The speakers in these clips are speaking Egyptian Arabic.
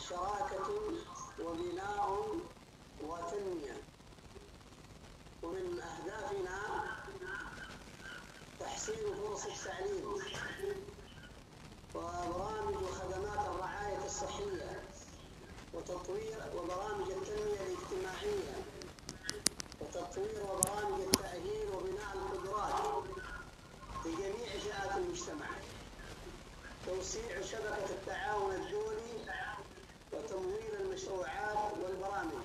شراكة وبناء وتنمية ومن أهدافنا تحسين فرص التعليم وبرامج وخدمات الرعاية الصحية وتطوير وبرامج التنمية الاجتماعية وتطوير وبرامج التأهيل وبناء القدرات لجميع فئات المجتمع توسيع شبكة التعاون الدولي وتمويل المشروعات والبرامج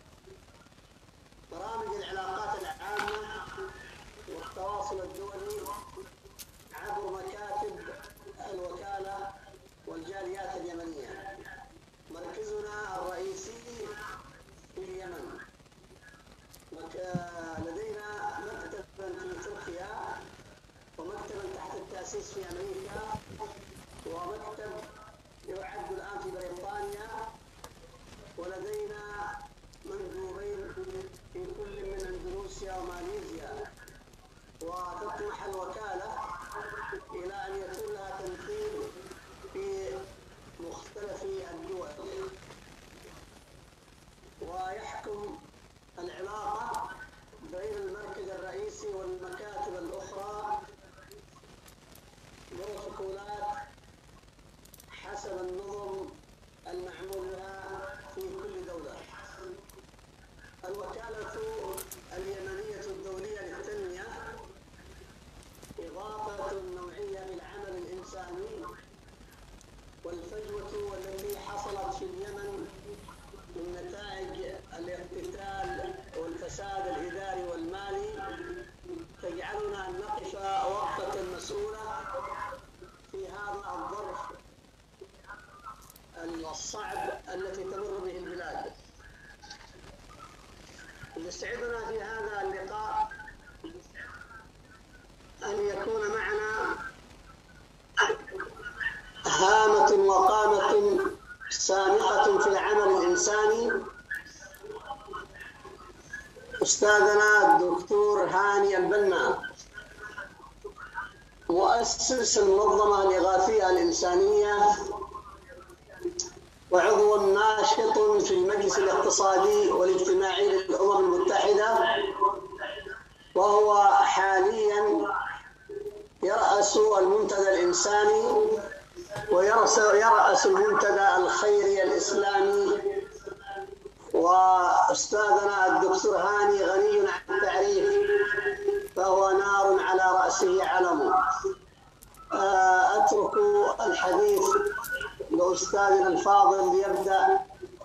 برامج العلاقات العامة والتواصل الدولي عبر مكاتب الوكالة والجاليات اليمنية مركزنا الرئيسي في اليمن مك- لدينا مكتبا في تركيا ومكتبا تحت التأسيس في أمريكا ومكتب يعد الآن في بريطانيا ولدينا مندوبين في كل من اندونيسيا وماليزيا وتطمح الوكالة إلى أن يكون لها تمثيل في مختلف الدول ويحكم العلاقة بين المركز الرئيسي والمكاتب الأخرى بروتوكولات حسب النظم المعمول لها في كل دولة الوكالة اليمنية الدولية للتنمية إضافة نوعية للعمل الإنساني والفجوة والتي حصلت في اليمن من نتائج الاقتتال والفساد الإداري والمالي تجعلنا أن نقف وقفة مسؤولة في هذا الظرف الصعب التي تمر به البلاد يسعدنا في هذا اللقاء أن يكون معنا هامة وقامة سامقة في العمل الإنساني أستاذنا الدكتور هاني البنا مؤسس المنظمة الإغاثية الإنسانية وعضو ناشط في المجلس الاقتصادي والاجتماعي للأمم المتحدة وهو حاليا يرأس المنتدى الإنساني ويرأس يرأس المنتدى الخيري الإسلامي وأستاذنا الدكتور هاني غني عن التعريف فهو نار على رأسه علم آه، أترك الحديث لأستاذنا الفاضل ليبدأ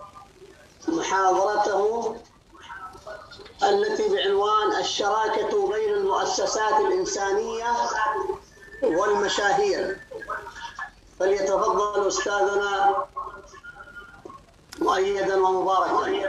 محاضرته التي بعنوان الشراكة بين المؤسسات الإنسانية والمشاهير فليتفضل أستاذنا مؤيدا ومباركا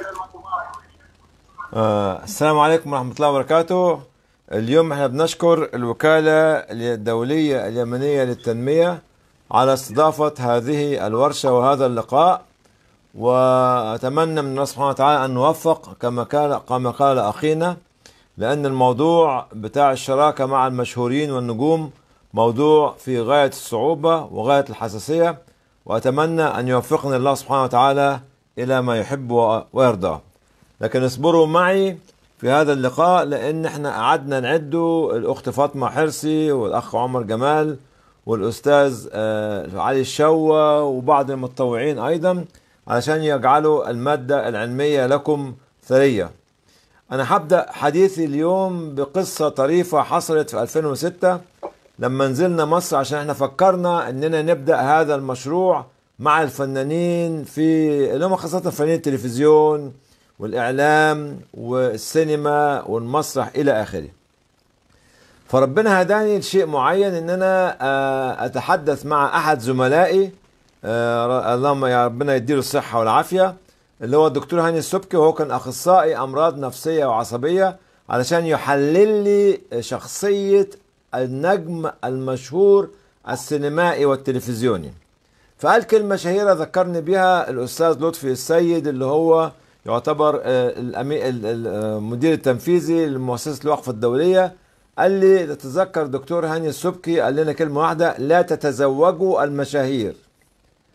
آه، السلام عليكم ورحمة الله وبركاته اليوم احنا بنشكر الوكالة الدولية اليمنية للتنمية على استضافة هذه الورشة وهذا اللقاء وأتمنى من الله سبحانه وتعالى أن نوفق كما قال كما قال أخينا لأن الموضوع بتاع الشراكة مع المشهورين والنجوم موضوع في غاية الصعوبة وغاية الحساسية وأتمنى أن يوفقنا الله سبحانه وتعالى إلى ما يحب ويرضى لكن اصبروا معي في هذا اللقاء لأن احنا قعدنا نعده الأخت فاطمة حرسي والأخ عمر جمال والأستاذ آه، علي الشوى وبعض المتطوعين أيضا علشان يجعلوا المادة العلمية لكم ثرية أنا هبدأ حديثي اليوم بقصة طريفة حصلت في 2006 لما نزلنا مصر عشان احنا فكرنا اننا نبدأ هذا المشروع مع الفنانين في اللي هم خاصة فنانين التلفزيون والإعلام والسينما والمسرح إلى آخره فربنا هداني لشيء معين ان انا آه، اتحدث مع احد زملائي آه، اللهم يا ربنا يديله الصحة والعافية اللي هو الدكتور هاني السبكي وهو كان اخصائي امراض نفسية وعصبية علشان يحلل لي شخصية النجم المشهور السينمائي والتلفزيوني فقال كلمة شهيرة ذكرني بها الأستاذ لطفي السيد اللي هو يعتبر آه، الأمي- ال- ال- آه، المدير التنفيذي لمؤسسة الوقف الدولية قال لي تتذكر دكتور هاني السبكي قال لنا كلمة واحدة لا تتزوجوا المشاهير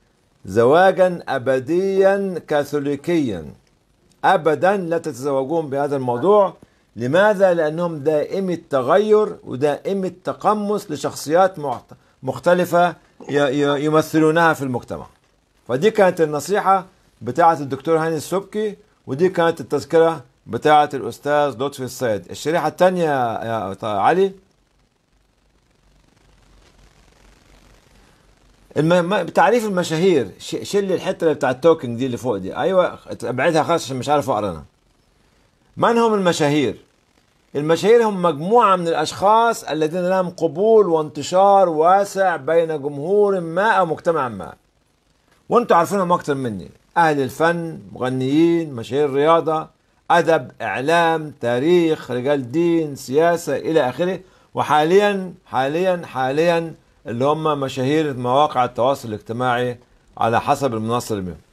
زواجا أبديا كاثوليكيا أبدا لا تتزوجون بهذا الموضوع لماذا؟ لأنهم دائمي تغير ودائمي تقمص لشخصيات معت- مختلفة ي- ي- يمثلونها في المجتمع فدي كانت النصيحة بتاعة الدكتور هاني السبكي ودي كانت التذكرة بتاعة الأستاذ لطفي السيد الشريحة الثانية يا يا علي الم... ما- تعريف المشاهير ش... شيل الحته اللي بتاع التوكينج دي اللي فوق دي ايوه ابعدها خالص عشان مش عارف اقرا انا من هم المشاهير المشاهير هم مجموعه من الاشخاص الذين لهم قبول وانتشار واسع بين جمهور ما او مجتمع ما وانتوا عارفينهم اكتر مني اهل الفن مغنيين مشاهير رياضه ادب اعلام تاريخ رجال دين سياسه الى اخره وحاليا حاليا حاليا اللي هم مشاهير مواقع التواصل الاجتماعي على حسب المنصه اللي بيهم.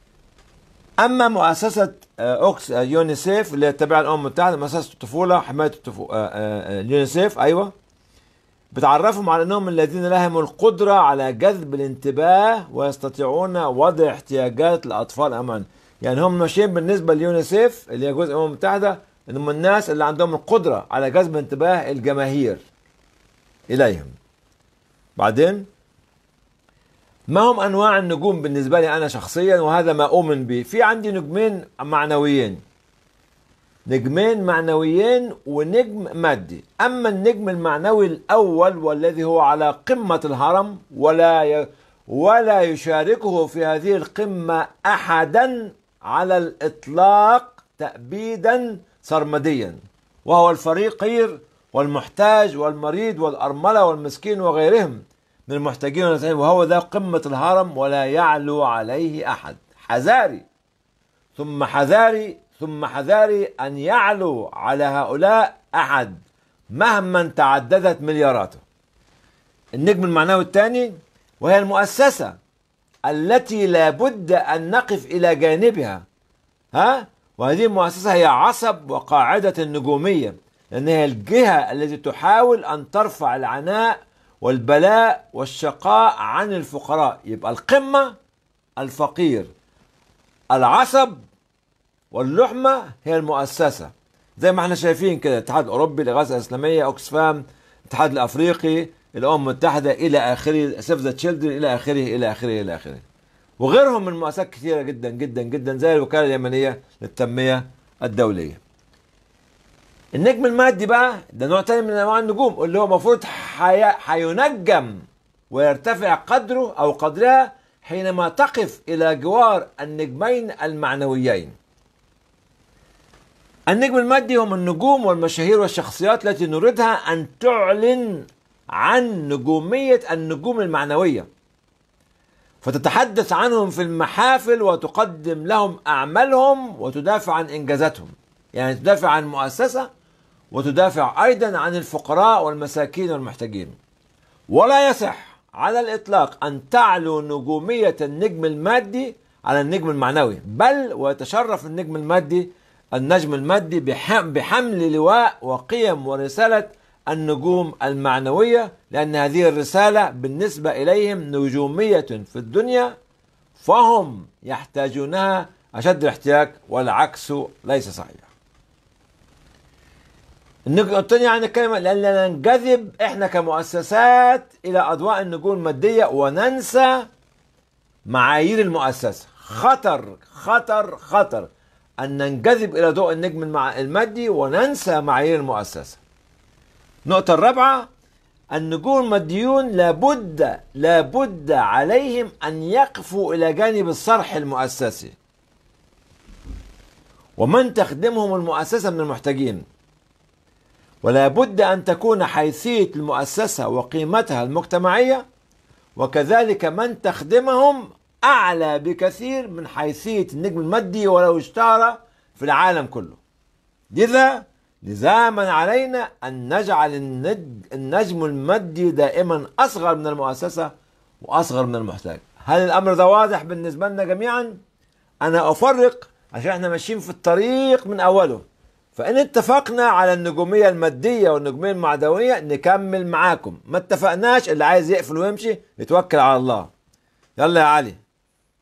اما مؤسسه آه، اوكس آه، يونيسيف اللي هي تابعه للامم المتحده مؤسسه الطفوله حمايه الطفوله اليونيسيف ايوه بتعرفهم على انهم الذين لهم القدره على جذب الانتباه ويستطيعون وضع احتياجات الاطفال امام يعني هم ماشيين بالنسبه لليونيسيف اللي هي جزء من الامم المتحده انهم الناس اللي عندهم القدره على جذب انتباه الجماهير اليهم بعدين ما هم انواع النجوم بالنسبه لي انا شخصيا وهذا ما اؤمن به في عندي نجمين معنويين نجمين معنويين ونجم مادي اما النجم المعنوي الاول والذي هو على قمه الهرم ولا ي... ولا يشاركه في هذه القمه احدا على الاطلاق تابيدا سرمديا وهو الفقير والمحتاج والمريض والارمله والمسكين وغيرهم من المحتاجين والمساكين وهو ذا قمه الهرم ولا يعلو عليه احد حذاري ثم حذاري ثم حذاري ان يعلو على هؤلاء احد مهما تعددت ملياراته. النجم المعنوي الثاني وهي المؤسسه التي لابد ان نقف الى جانبها. ها؟ وهذه المؤسسه هي عصب وقاعده النجوميه لان هي الجهه التي تحاول ان ترفع العناء والبلاء والشقاء عن الفقراء، يبقى القمه الفقير العصب واللحمة هي المؤسسة زي ما احنا شايفين كده الاتحاد الأوروبي الإغاثة الإسلامية أوكسفام الاتحاد الأفريقي الأمم المتحدة إلى آخره سيف ذا تشيلدرن إلى آخره إلى آخره إلى آخره وغيرهم من مؤسسات كثيرة جدا جدا جدا زي الوكالة اليمنية للتنمية الدولية النجم المادي بقى ده نوع تاني من انواع النجوم اللي هو المفروض حي... هينجم ويرتفع قدره او قدرها حينما تقف الى جوار النجمين المعنويين النجم المادي هم النجوم والمشاهير والشخصيات التي نريدها ان تعلن عن نجوميه النجوم المعنويه فتتحدث عنهم في المحافل وتقدم لهم اعمالهم وتدافع عن انجازاتهم يعني تدافع عن مؤسسه وتدافع ايضا عن الفقراء والمساكين والمحتاجين ولا يصح على الاطلاق ان تعلو نجوميه النجم المادي على النجم المعنوي بل ويتشرف النجم المادي النجم المادي بحم- بحمل لواء وقيم ورساله النجوم المعنويه لان هذه الرساله بالنسبه اليهم نجوميه في الدنيا فهم يحتاجونها اشد الاحتياج والعكس ليس صحيح. النقطة الثانية عن الكلمة لأننا ننجذب إحنا كمؤسسات إلى أضواء النجوم المادية وننسى معايير المؤسسة خطر خطر خطر أن ننجذب إلى ضوء النجم المع- المادي وننسى معايير المؤسسة النقطة الرابعة النجوم الماديون لابد لابد عليهم أن يقفوا إلى جانب الصرح المؤسسي ومن تخدمهم المؤسسة من المحتاجين ولا بد أن تكون حيثية المؤسسة وقيمتها المجتمعية وكذلك من تخدمهم أعلى بكثير من حيثية النجم المادي ولو اشتهر في العالم كله لذا لزاما علينا أن نجعل النج- النجم المادي دائما أصغر من المؤسسة وأصغر من المحتاج هل الأمر ده واضح بالنسبة لنا جميعا؟ أنا أفرق عشان احنا ماشيين في الطريق من أوله فإن اتفقنا على النجومية المادية والنجومية المعنوية نكمل معاكم ما اتفقناش اللي عايز يقفل ويمشي يتوكل على الله يلا يا علي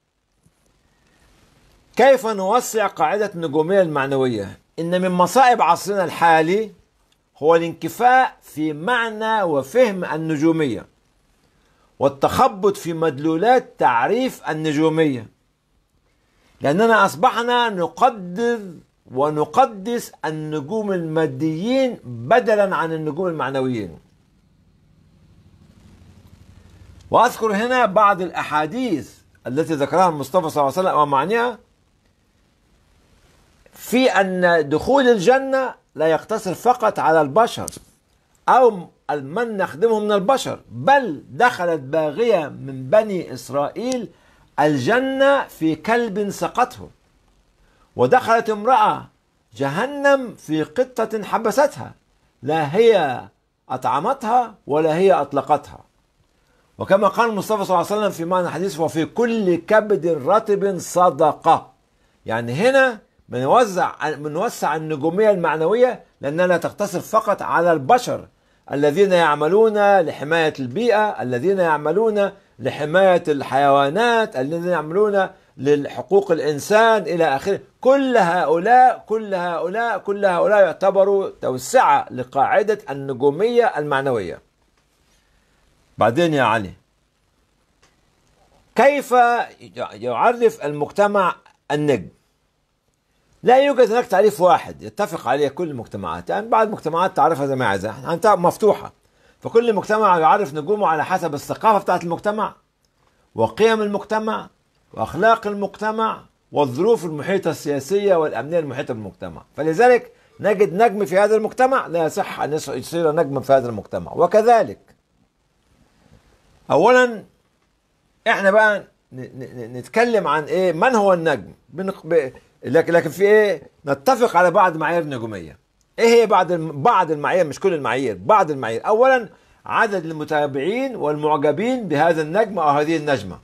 كيف نوسع قاعدة النجومية المعنوية؟ إن من مصائب عصرنا الحالي هو الانكفاء في معنى وفهم النجومية والتخبط في مدلولات تعريف النجومية لأننا أصبحنا نقدر ونقدس النجوم الماديين بدلا عن النجوم المعنويين وأذكر هنا بعض الأحاديث التي ذكرها المصطفى صلى الله عليه وسلم ومعناها في أن دخول الجنة لا يقتصر فقط على البشر أو من نخدمه من البشر بل دخلت باغية من بني إسرائيل الجنة في كلب سقطه ودخلت امرأة جهنم في قطة حبستها لا هي أطعمتها ولا هي أطلقتها وكما قال المصطفى صلى الله عليه وسلم في معنى الحديث وفي كل كبد رطب صدقة يعني هنا بنوزع بنوسع النجومية المعنوية لأنها لا تقتصر فقط على البشر الذين يعملون لحماية البيئة الذين يعملون لحماية الحيوانات الذين يعملون لحقوق الإنسان إلى آخره كل هؤلاء كل هؤلاء كل هؤلاء يعتبروا توسعة لقاعدة النجومية المعنوية بعدين يا علي كيف يعرف المجتمع النجم لا يوجد هناك تعريف واحد يتفق عليه كل المجتمعات يعني بعض المجتمعات تعرفها زي ما عايزة انت مفتوحة فكل مجتمع يعرف نجومه على حسب الثقافة بتاعت المجتمع وقيم المجتمع واخلاق المجتمع والظروف المحيطة السياسية والأمنية المحيطة بالمجتمع فلذلك نجد نجم في هذا المجتمع لا يصح أن يصير نجما في هذا المجتمع وكذلك أولا احنا بقى نتكلم عن ايه من هو النجم لكن لكن في ايه نتفق على بعض معايير نجوميه ايه هي بعض بعض المعايير مش كل المعايير بعض المعايير اولا عدد المتابعين والمعجبين بهذا النجم او هذه النجمه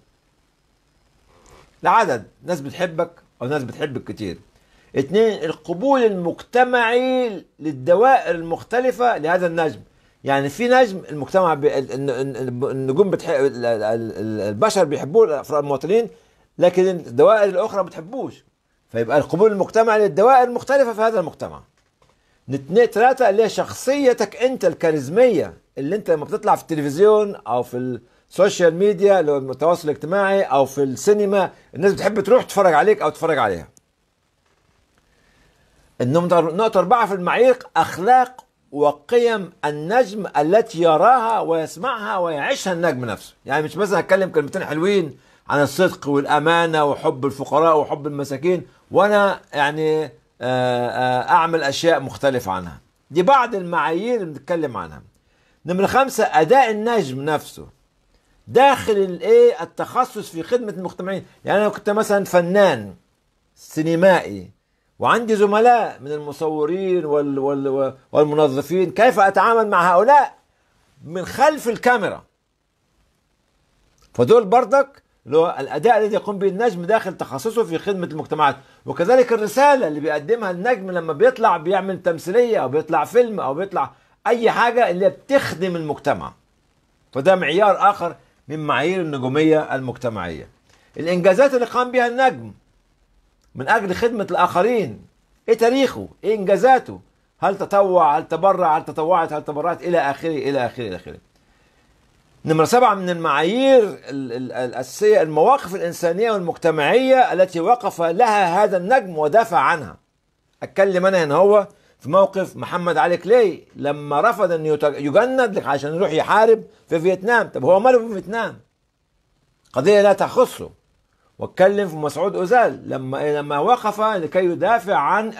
العدد ناس بتحبك او ناس بتحبك كتير اثنين القبول المجتمعي للدوائر المختلفه لهذا النجم يعني في نجم المجتمع ب... النجوم بتحب البشر بيحبوه المواطنين لكن الدوائر الاخرى ما بتحبوش فيبقى القبول المجتمعي للدوائر المختلفه في هذا المجتمع اثنين ثلاثة اللي هي شخصيتك انت الكاريزمية اللي انت لما بتطلع في التلفزيون او في السوشيال ميديا اللي هو التواصل الاجتماعي او في السينما الناس بتحب تروح تتفرج عليك او تتفرج عليها النقطة أربعة في المعايير أخلاق وقيم النجم التي يراها ويسمعها ويعيشها النجم نفسه يعني مش مثلا أتكلم كلمتين حلوين عن الصدق والأمانة وحب الفقراء وحب المساكين وأنا يعني أعمل أشياء مختلفة عنها دي بعض المعايير اللي بنتكلم عنها نمرة خمسة أداء النجم نفسه داخل الايه التخصص في خدمة المجتمعين يعني أنا كنت مثلا فنان سينمائي وعندي زملاء من المصورين وال وال والمنظفين كيف أتعامل مع هؤلاء من خلف الكاميرا فدول برضك اللي هو الاداء الذي يقوم به النجم داخل تخصصه في خدمه المجتمعات وكذلك الرساله اللي بيقدمها النجم لما بيطلع بيعمل تمثيليه او بيطلع فيلم او بيطلع اي حاجه اللي بتخدم المجتمع فده معيار اخر من معايير النجوميه المجتمعيه الانجازات اللي قام بها النجم من اجل خدمه الاخرين ايه تاريخه ايه انجازاته هل تطوع هل تبرع هل تطوعت هل تبرعت الى اخره الى اخره الى اخره نمرة سبعة من المعايير الأساسية المواقف الإنسانية والمجتمعية التي وقف لها هذا النجم ودافع عنها أتكلم أنا هنا هو في موقف محمد علي كلاي لما رفض أن يجند عشان يروح يحارب في فيتنام طب هو ماله في فيتنام قضية لا تخصه واتكلم في مسعود أوزال لما لما وقف لكي يدافع عن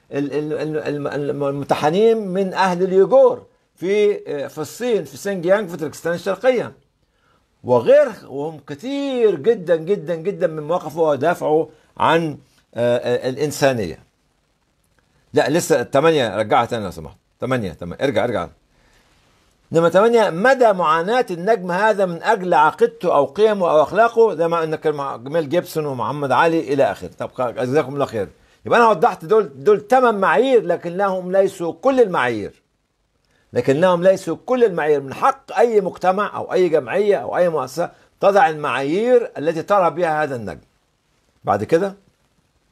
المتحنين من أهل اليوغور في في الصين في سينجيانج في تركستان الشرقيه وغير وهم كثير جدا جدا جدا من وقفوا ودافعوا عن الانسانيه لا لسه الثمانيه رجعها تاني لو سمحت ثمانيه ثمانيه ارجع ارجع نمرة ثمانية مدى معاناة النجم هذا من أجل عقيدته أو قيمه أو أخلاقه زي ما أنك جمال جيبسون ومحمد علي إلى آخره طب جزاكم الله خير يبقى أنا وضحت دول دول ثمان معايير لكنهم ليسوا كل المعايير لكنهم ليسوا كل المعايير من حق اي مجتمع او اي جمعيه او اي مؤسسه تضع المعايير التي ترى بها هذا النجم. بعد كده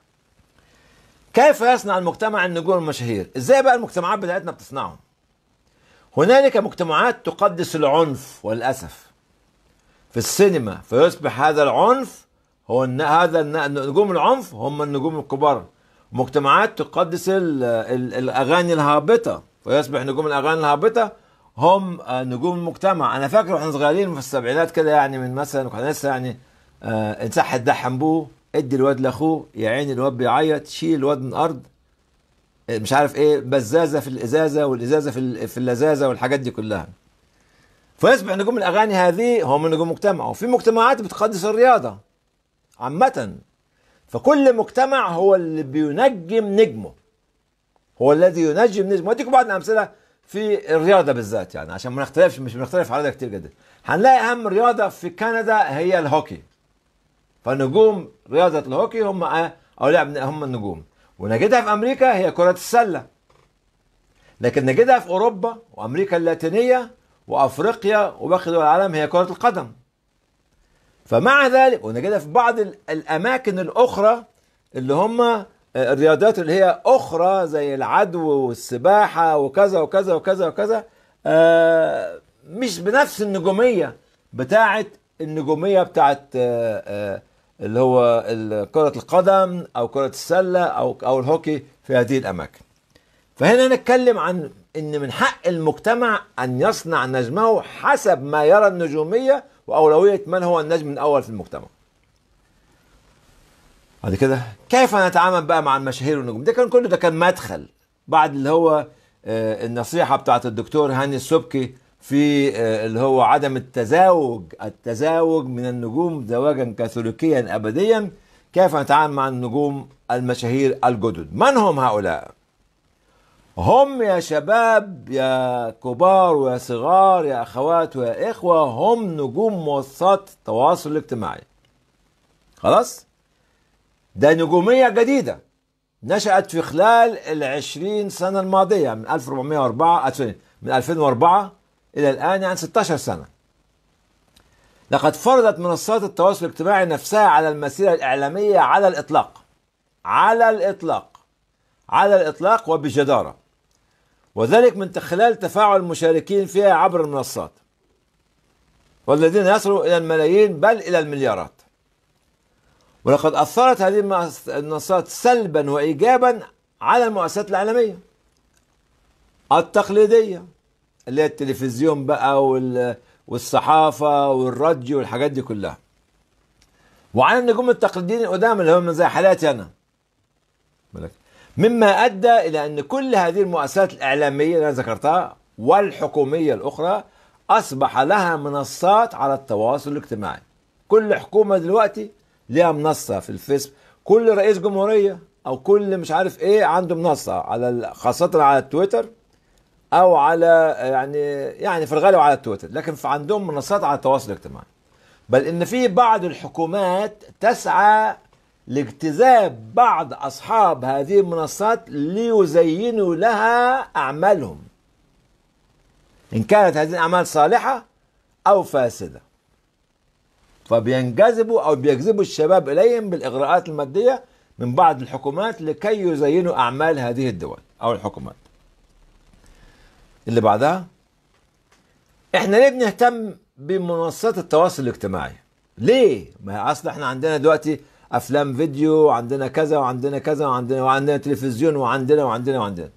كيف يصنع المجتمع النجوم المشاهير ازاي بقى المجتمعات بتاعتنا بتصنعهم هنالك مجتمعات تقدس العنف والاسف في السينما فيصبح هذا العنف هو الن- هذا الن- نجوم العنف هم النجوم الكبار مجتمعات تقدس ال ال الاغاني الهابطه فيصبح نجوم الاغاني الهابطه هم آه، نجوم المجتمع انا فاكر واحنا صغيرين في السبعينات كده يعني من مثلا كنا لسه يعني آه انسح الدحم بوه ادي الواد لاخوه يا عيني الواد بيعيط شيل الواد من الارض آه، مش عارف ايه بزازه في الازازه والازازه في ال- في اللذاذه والحاجات دي كلها فيصبح نجوم الاغاني هذه هم نجوم مجتمع وفي مجتمعات بتقدس الرياضه عامه فكل مجتمع هو اللي بينجم نجمه هو الذي ينجم نجمه اديكم بعض الامثله في الرياضه بالذات يعني عشان ما نختلفش مش بنختلف على ده كتير جدا هنلاقي اهم رياضه في كندا هي الهوكي فنجوم رياضه الهوكي هم آه، او لا هم النجوم ونجدها في امريكا هي كره السله لكن نجدها في اوروبا وامريكا اللاتينيه وافريقيا وباقي دول العالم هي كره القدم فمع ذلك ونجدها في بعض ال- الاماكن الاخرى اللي هم آه، الرياضات اللي هي اخرى زي العدو والسباحه وكذا وكذا وكذا وكذا آه، مش بنفس النجوميه بتاعت النجوميه بتاعت آه، آه، اللي هو ال- كره القدم او كره السله او او الهوكي في هذه الاماكن فهنا نتكلم عن ان من حق المجتمع ان يصنع نجمه حسب ما يرى النجوميه واولويه من هو النجم الاول في المجتمع. بعد كده كيف نتعامل بقى مع المشاهير والنجوم؟ ده كان كله ده كان مدخل بعد اللي هو آه، النصيحه بتاعت الدكتور هاني السبكي في آه، اللي هو عدم التزاوج التزاوج من النجوم زواجا كاثوليكيا ابديا كيف نتعامل مع النجوم المشاهير الجدد من هم هؤلاء هم يا شباب يا كبار ويا صغار يا اخوات ويا اخوه هم نجوم منصات التواصل الاجتماعي خلاص ده نجوميه جديده نشأت في خلال العشرين سنة الماضية من 1404 آه، سوري، من 2004 إلى الآن يعني 16 سنة لقد فرضت منصات التواصل الاجتماعي نفسها على المسيرة الإعلامية على الإطلاق على الإطلاق على الإطلاق وبجدارة وذلك من خلال تفاعل المشاركين فيها عبر المنصات والذين يصلوا إلى الملايين بل إلى المليارات ولقد أثرت هذه المؤس- المنصات سلبا وإيجابا على المؤسسات الإعلامية التقليدية اللي هي التلفزيون بقى وال- والصحافة والراديو والحاجات دي كلها وعلى النجوم التقليديين القدام اللي هم زي حالاتي أنا بالك. مما أدى إلى أن كل هذه المؤسسات الإعلامية اللي أنا ذكرتها والحكومية الأخرى أصبح لها منصات على التواصل الاجتماعي كل حكومة دلوقتي ليها منصة في الفيسبوك كل رئيس جمهورية أو كل مش عارف إيه عنده منصة على ال- خاصة على التويتر أو على يعني يعني في الغالب على التويتر لكن في عندهم منصات على التواصل الاجتماعي بل ان في بعض الحكومات تسعى لاجتذاب بعض اصحاب هذه المنصات ليزينوا لها اعمالهم ان كانت هذه الاعمال صالحه او فاسده فبينجذبوا او بيجذبوا الشباب اليهم بالاغراءات الماديه من بعض الحكومات لكي يزينوا اعمال هذه الدول او الحكومات اللي بعدها احنا ليه بنهتم بمنصات التواصل الاجتماعي ليه ما هي اصل احنا عندنا دلوقتي افلام فيديو وعندنا كذا وعندنا كذا وعندنا وعندنا تلفزيون وعندنا وعندنا وعندنا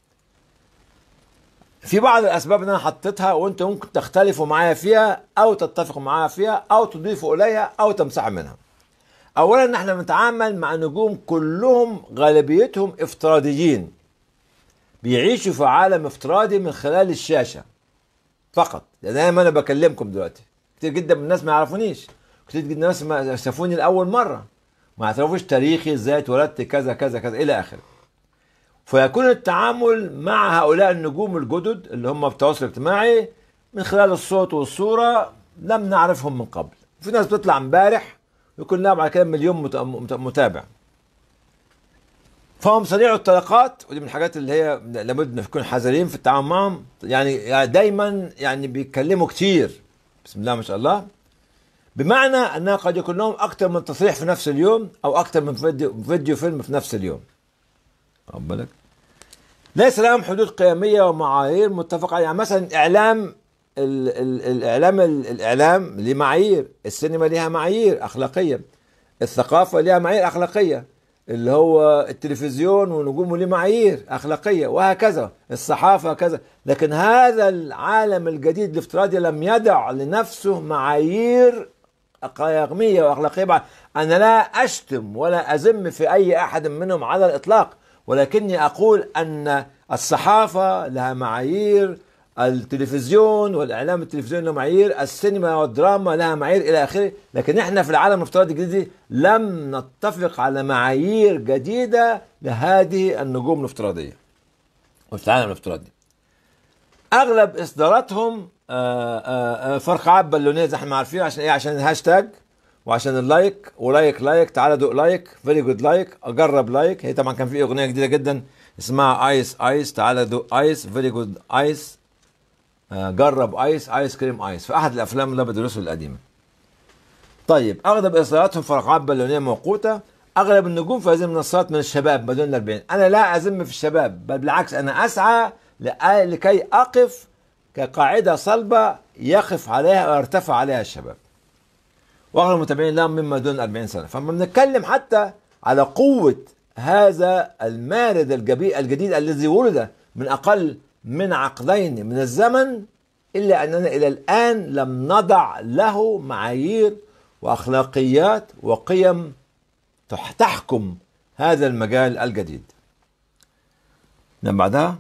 في بعض الاسباب اللي انا حطيتها وانتم ممكن تختلفوا معايا فيها او تتفقوا معايا فيها او تضيفوا اليها او تمسحوا منها اولا احنا بنتعامل مع نجوم كلهم غالبيتهم افتراضيين بيعيشوا في عالم افتراضي من خلال الشاشه فقط يعني زي ما انا بكلمكم دلوقتي كتير جدا من الناس ما يعرفونيش كتير جدا من الناس ما شافوني لاول مره ما يعرفوش تاريخي ازاي اتولدت كذا كذا كذا الى اخره فيكون التعامل مع هؤلاء النجوم الجدد اللي هم في التواصل الاجتماعي من خلال الصوت والصوره لم نعرفهم من قبل في ناس بتطلع امبارح يكون لها بعد كده مليون مت- مت- متابع فهم سريع الطلقات ودي من الحاجات اللي هي لابد نكون حذرين في التعامل معهم يعني دايما يعني بيتكلموا كتير بسم الله ما شاء الله بمعنى انها قد يكون لهم اكثر من تصريح في نفس اليوم او اكثر من فيديو فيديو فيلم في نفس اليوم واخد بالك ليس لهم حدود قيميه ومعايير متفق عليها يعني مثلا اعلام ال ال الاعلام ال الاعلام ليه معايير السينما ليها معايير اخلاقيه الثقافه ليها معايير اخلاقيه اللي هو التلفزيون ونجومه ليه معايير اخلاقيه وهكذا الصحافه كذا لكن هذا العالم الجديد الافتراضي لم يدع لنفسه معايير قيميه واخلاقيه بعد انا لا اشتم ولا ازم في اي احد منهم على الاطلاق ولكني اقول ان الصحافه لها معايير التلفزيون والاعلام التلفزيوني له معايير السينما والدراما لها معايير الى اخره لكن احنا في العالم الافتراضي الجديد لم نتفق على معايير جديده لهذه النجوم الافتراضيه وفي العالم الافتراضي اغلب اصداراتهم آه، آه، آه، فرقعات بالونيه زي ما عارفين عشان ايه عشان الهاشتاج وعشان اللايك ولايك لايك تعالى دوق لايك فيري جود لايك اجرب لايك هي طبعا كان في اغنيه جديده جدا اسمها ايس ايس تعالى دوق ايس فيري جود ايس جرب ايس ايس كريم ايس في احد الافلام اللي أنا بدرسه القديمه طيب اغلب اصداراتهم فرقعات بالونيه موقوته اغلب النجوم في هذه المنصات من الشباب ما دون ال 40 انا لا ازم في الشباب بل بالعكس انا اسعى لأ- لكي اقف كقاعده صلبه يقف عليها ويرتفع عليها الشباب واغلب المتابعين لهم مما دون 40 سنه فلما بنتكلم حتى على قوه هذا المارد الجبي- الجديد الذي ولد من اقل من عقدين من الزمن الا اننا الى الان لم نضع له معايير واخلاقيات وقيم تح- تحكم هذا المجال الجديد نعم بعدها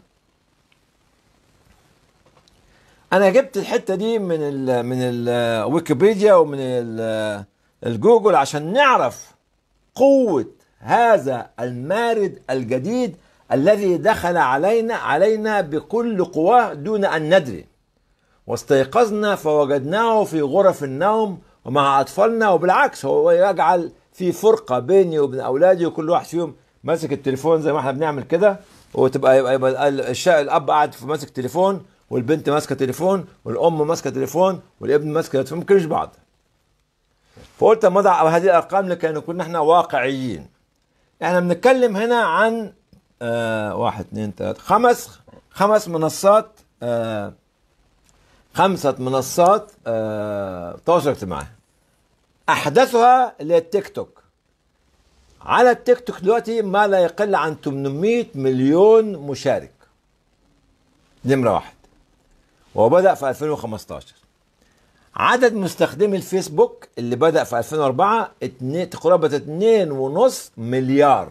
انا جبت الحته دي من ال من الويكيبيديا ومن ال- الجوجل عشان نعرف قوه هذا المارد الجديد الذي دخل علينا علينا بكل قواه دون ان ندري واستيقظنا فوجدناه في غرف النوم ومع اطفالنا وبالعكس هو يجعل في فرقه بيني وبين اولادي وكل واحد فيهم ماسك التليفون زي ما احنا بنعمل كده وتبقى يبقى, يبقى الش- الاب قاعد في ماسك تليفون والبنت ماسكه تليفون والام ماسكه تليفون والابن ماسك تليفون ما كانوش بعض فقلت اما اضع هذه الارقام لكي نكون احنا واقعيين احنا بنتكلم هنا عن آه واحد اثنين ثلاثة خمس خمس منصات آه خمسة منصات آه تواصل اجتماعي أحدثها اللي هي التيك توك على التيك توك دلوقتي ما لا يقل عن 800 مليون مشارك نمرة واحد وبدأ في 2015 عدد مستخدمي الفيسبوك اللي بدأ في 2004 اتنين- قرابة 2.5 مليار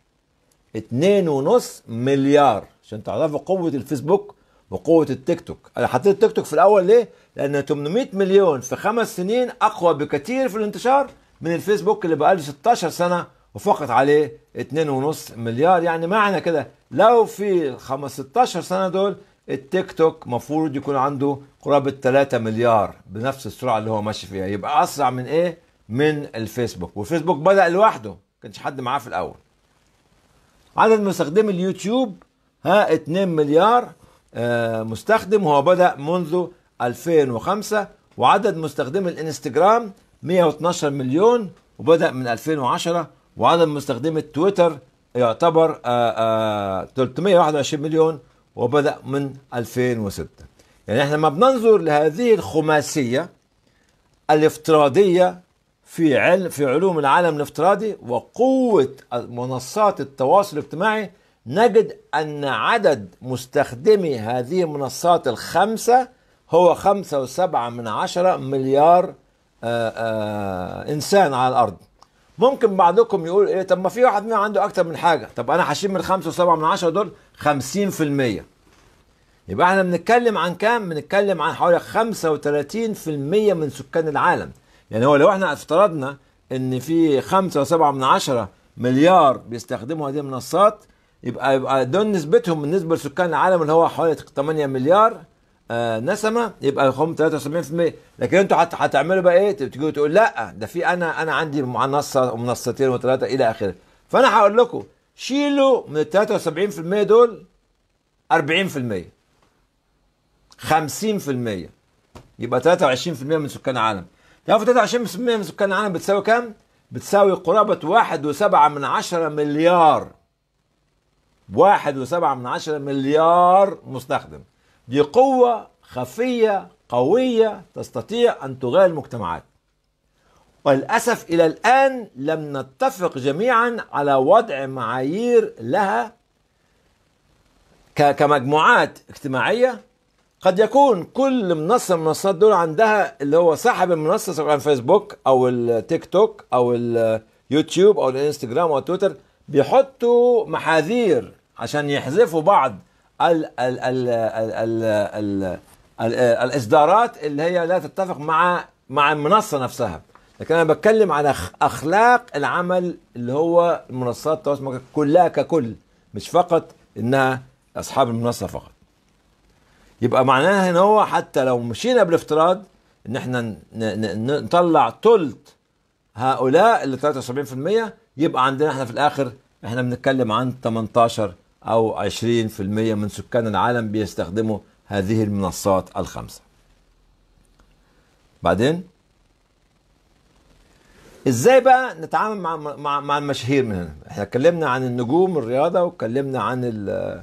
2.5 مليار عشان تعرفوا قوة الفيسبوك وقوة التيك توك أنا حطيت التيك توك في الأول ليه؟ لأن 800 مليون في خمس سنين أقوى بكثير في الانتشار من الفيسبوك اللي بقاله 16 سنة وفقط عليه 2.5 مليار يعني معنى كده لو في ال 15 سنة دول التيك توك مفروض يكون عنده قرابة 3 مليار بنفس السرعة اللي هو ماشي فيها يبقى أسرع من إيه؟ من الفيسبوك والفيسبوك بدأ لوحده كانش حد معاه في الأول عدد مستخدمي اليوتيوب ها 2 مليار آه، مستخدم وهو بدأ منذ 2005 وعدد مستخدمي الانستجرام 112 مليون وبدأ من 2010 وعدد مستخدمي التويتر يعتبر آه، آه، 321 مليون وبدأ من 2006 يعني احنا لما بننظر لهذه الخماسية الافتراضية في علم في علوم العالم الافتراضي وقوة منصات التواصل الاجتماعي نجد أن عدد مستخدمي هذه المنصات الخمسة هو خمسة وسبعة من عشرة مليار آآ آآ إنسان على الأرض ممكن بعضكم يقول إيه طب ما في واحد منهم عنده أكتر من حاجة طب أنا هشيل من خمسة وسبعة من عشرة دول خمسين في المية يبقى احنا بنتكلم عن كام؟ بنتكلم عن حوالي 35% من سكان العالم يعني هو لو احنا افترضنا ان في 5.7 من عشرة مليار بيستخدموا هذه المنصات يبقى يبقى دول نسبتهم بالنسبه لسكان العالم اللي هو حوالي 8 مليار آه نسمه يبقى هم 73% لكن انتوا هت- هتعملوا بقى ايه؟ تيجوا تقول لا ده في انا انا عندي منصه ومنصتين وثلاثه الى اخره فانا هقول لكم شيلوا من ال 73% دول 40% 50% يبقى 23% من سكان العالم تعرفوا 23% من سكان العالم بتساوي كام؟ بتساوي قرابة واحد وسبعة من عشرة مليار واحد وسبعة من عشرة مليار مستخدم دي قوة خفية قوية تستطيع أن تغير المجتمعات وللأسف إلى الآن لم نتفق جميعا على وضع معايير لها ك- كمجموعات اجتماعية قد يكون كل منصة من المنصات دول عندها اللي هو صاحب المنصة سواء كان فيسبوك أو التيك توك أو اليوتيوب أو الانستجرام أو تويتر بيحطوا محاذير عشان يحذفوا بعض ال ال ال ال ال ال ال الإصدارات اللي هي لا تتفق مع مع المنصة نفسها لكن أنا بتكلم على أخ- أخلاق العمل اللي هو المنصات التواصل الاجتماعي كلها ككل مش فقط إنها أصحاب المنصة فقط يبقى معناها ان هو حتى لو مشينا بالافتراض ان احنا ن- ن- ن- نطلع تلت هؤلاء اللي 73% يبقى عندنا احنا في الاخر احنا بنتكلم عن 18 او 20% من سكان العالم بيستخدموا هذه المنصات الخمسه. بعدين ازاي بقى نتعامل مع مع, مع المشاهير من هنا؟ احنا اتكلمنا عن النجوم الرياضه واتكلمنا عن ال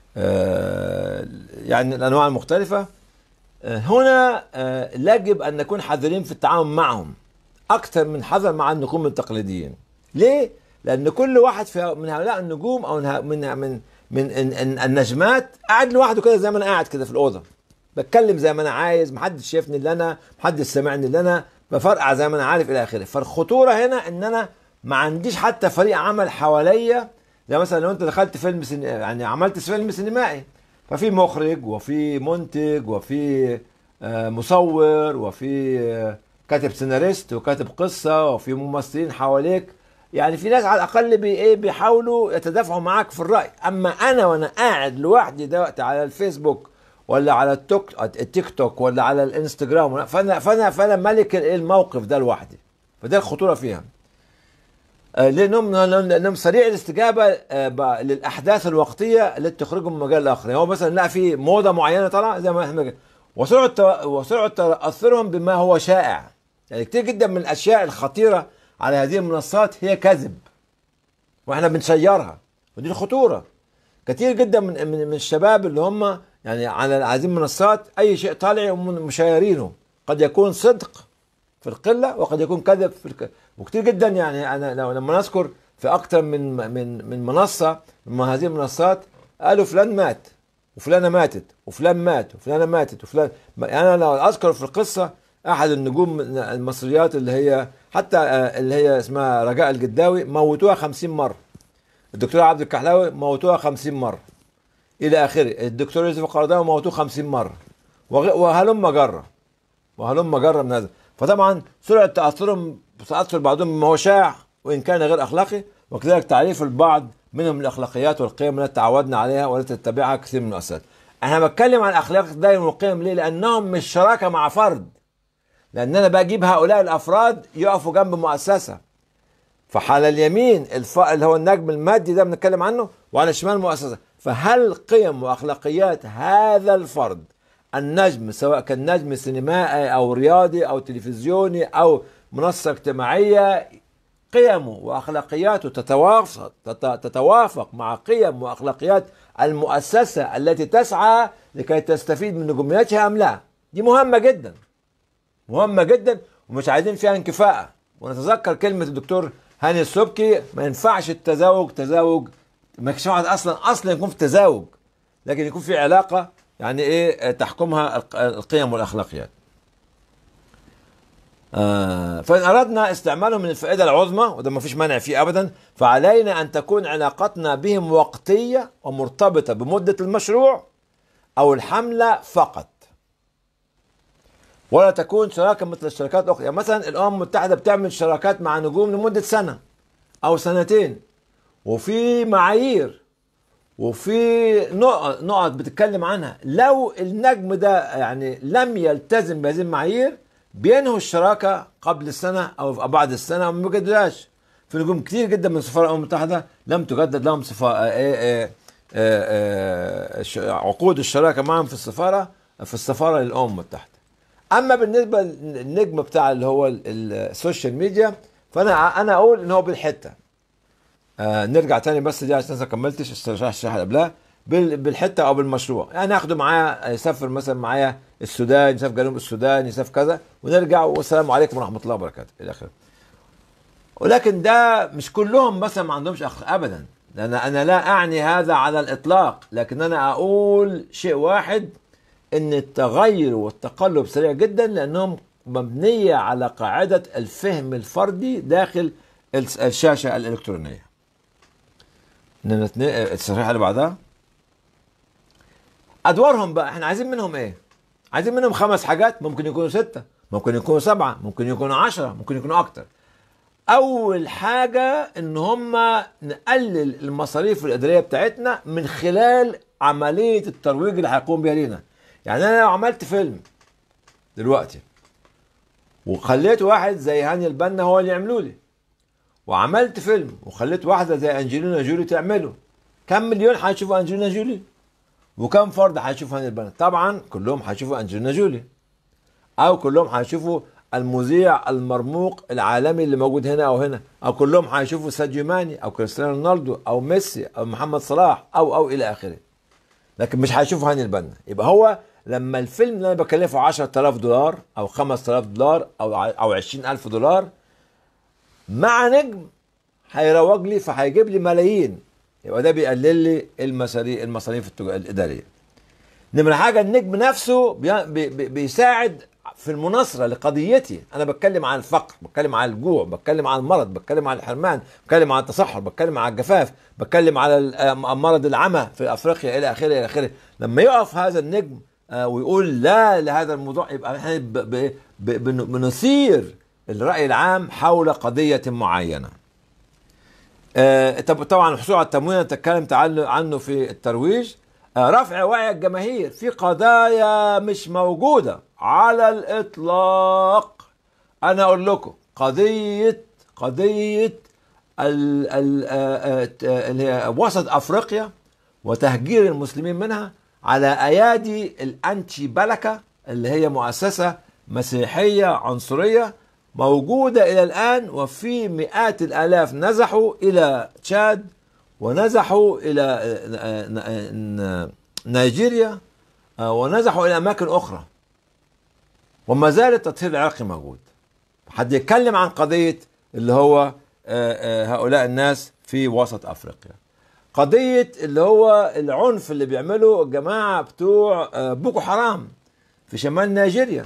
آه، يعني الانواع المختلفه آه، هنا آه، يجب ان نكون حذرين في التعامل معهم اكثر من حذر مع النجوم التقليديين ليه لان كل واحد في من هؤلاء النجوم او من ه- من من من ال- ال- النجمات قاعد لوحده كده زي ما انا قاعد كده في الاوضه بتكلم زي ما انا عايز محدش شايفني اللي انا محدش سامعني اللي انا بفرقع زي ما انا عارف الى اخره فالخطوره هنا ان انا ما عنديش حتى فريق عمل حواليا زي مثلا لو انت دخلت فيلم سين... يعني عملت فيلم سينمائي ففي مخرج وفي منتج وفي آه، مصور وفي آه، كاتب سيناريست وكاتب قصه وفي ممثلين حواليك يعني في ناس على الاقل بي ايه بيحاولوا يتدافعوا معاك في الراي اما انا وانا قاعد لوحدي دلوقتي على الفيسبوك ولا على التوك التيك توك ولا على الانستجرام فانا فانا فانا ملك الموقف ده لوحدي فده الخطوره فيها آه، لانهم لانهم سريع الاستجابه آه، ب- للاحداث الوقتيه التي تخرجهم من مجال الاخر يعني هو مثلا لا في موضه معينه طالعه زي ما احنا وسرعه تو- وسرعه تاثرهم بما هو شائع يعني كتير جدا من الاشياء الخطيره على هذه المنصات هي كذب واحنا بنشيرها ودي الخطوره كتير جدا من من, من الشباب اللي هم يعني على هذه المنصات اي شيء طالع هم مشيرينه قد يكون صدق في القله وقد يكون كذب في الك... وكتير جدا يعني انا لو لما نذكر في اكثر من من من منصه من هذه المنصات قالوا فلان مات وفلانه ماتت وفلان مات وفلانه ماتت وفلان انا لو اذكر في القصه احد النجوم المصريات اللي هي حتى آه، اللي هي اسمها رجاء الجداوي موتوها 50 مره الدكتور عبد الكحلاوي موتوها 50 مره الى اخره الدكتور يوسف القرضاوي موتوه 50 مره وغ- وهلم جره وهلم جره من هذا فطبعا سرعه تاثرهم تاثر بعضهم بما هو شائع وان كان غير اخلاقي وكذلك تعريف البعض منهم الاخلاقيات والقيم التي تعودنا عليها والتي تتبعها كثير من المؤسسات. انا بتكلم عن الاخلاق دائما والقيم ليه؟ لانهم مش شراكه مع فرد. لان انا بجيب هؤلاء الافراد يقفوا جنب مؤسسه. فحال اليمين الف... اللي هو النجم المادي ده بنتكلم عنه وعلى الشمال مؤسسه فهل قيم واخلاقيات هذا الفرد النجم سواء كان نجم سينمائي او رياضي او تلفزيوني او منصه اجتماعيه قيمه واخلاقياته تتوافق تت- تتوافق مع قيم واخلاقيات المؤسسه التي تسعى لكي تستفيد من نجوميتها ام لا دي مهمه جدا مهمة جدا ومش عايزين فيها انكفاءة ونتذكر كلمة الدكتور هاني السبكي ما ينفعش التزاوج تزاوج ما ينفعش واحد اصلا اصلا يكون في تزاوج لكن يكون في علاقة يعني ايه تحكمها الق- القيم والاخلاقيات. آه فإن أردنا استعمالهم من الفائدة العظمى وده ما فيش مانع فيه أبدا فعلينا أن تكون علاقتنا بهم وقتية ومرتبطة بمدة المشروع أو الحملة فقط ولا تكون شراكه مثل الشركات الاخرى يعني مثلا الامم المتحده بتعمل شراكات مع نجوم لمده سنه او سنتين وفي معايير وفي نقط نقط بتتكلم عنها لو النجم ده يعني لم يلتزم بهذه المعايير بينهوا الشراكه قبل السنه او بعد السنه وما بيجددهاش في نجوم كتير جدا من سفراء الامم المتحده لم تجدد لهم صفا... آه، آه، آه، آه، ش- عقود الشراكه معهم في السفاره في السفاره للامم المتحده اما بالنسبه للنجم بتاع اللي هو ال- ال- السوشيال ميديا فانا انا اقول ان هو بالحته آه نرجع تاني بس دي عشان لسه ما كملتش الشرح الشرح اللي قبلها بال- بالحته او بالمشروع يعني اخده معايا يسافر مثلا معايا السودان يسافر جنوب السودان يسافر كذا ونرجع والسلام عليكم ورحمه الله وبركاته الى اخره ولكن ده مش كلهم مثلا ما عندهمش اخ ابدا لان انا لا اعني هذا على الاطلاق لكن انا اقول شيء واحد ان التغير والتقلب سريع جدا لانهم مبنيه على قاعده الفهم الفردي داخل الس- الشاشه الالكترونيه. إننا اتنين- الصفحه اللي بعدها ادوارهم بقى احنا عايزين منهم ايه؟ عايزين منهم خمس حاجات ممكن يكونوا سته ممكن يكونوا سبعه ممكن يكونوا عشره ممكن يكونوا اكتر. اول حاجه ان هم نقلل المصاريف الاداريه بتاعتنا من خلال عمليه الترويج اللي هيقوم بيها لينا يعني انا لو عملت فيلم دلوقتي وخليت واحد زي هاني البنا هو اللي يعملوا لي وعملت فيلم وخليت واحده زي انجلينا جولي تعمله كم مليون هيشوفوا انجلينا جولي وكم فرد هيشوف هاني البنا طبعا كلهم هيشوفوا انجلينا جولي او كلهم هيشوفوا المذيع المرموق العالمي اللي موجود هنا او هنا او كلهم هيشوفوا ساديو ماني او كريستيانو رونالدو او ميسي او محمد صلاح او او الى اخره لكن مش هيشوفوا هاني البنا يبقى هو لما الفيلم اللي انا بكلفه 10000 دولار او 5000 دولار او ع- او 20000 دولار مع نجم هيروج لي فهيجيب لي ملايين يبقى ده بيقلل لي المصاريف المصاريف التج- الاداريه نمرة حاجة النجم نفسه بي بي بي- بيساعد في المناصرة لقضيتي أنا بتكلم عن الفقر بتكلم عن الجوع بتكلم عن المرض بتكلم عن الحرمان بتكلم عن التصحر بتكلم عن الجفاف بتكلم على ال- آه، مرض العمى في أفريقيا إلى آخره إلى آخره لما يقف هذا النجم آه، ويقول لا لهذا الموضوع يبقى احنا ب- ب- ب- بن- بنثير الرأي العام حول قضية معينة آه، طب طبعا الحصول على التموين أنا تكلمت عنه عنه في الترويج آه، رفع وعي الجماهير في قضايا مش موجودة على الإطلاق أنا أقول لكم قضية قضية ال ال آه، آه، اللي هي وسط أفريقيا وتهجير المسلمين منها على أيادي الأنتي بلكة اللي هي مؤسسة مسيحية عنصرية موجودة إلى الآن وفي مئات الآلاف نزحوا إلى تشاد ونزحوا إلى آه، آه، آه، نيجيريا آه، ونزحوا إلى أماكن أخرى وما زال التطهير العراقي موجود حد يتكلم عن قضية اللي هو آه، آه، هؤلاء الناس في وسط أفريقيا قضية اللي هو العنف اللي بيعمله الجماعة بتوع آه، بوكو حرام في شمال نيجيريا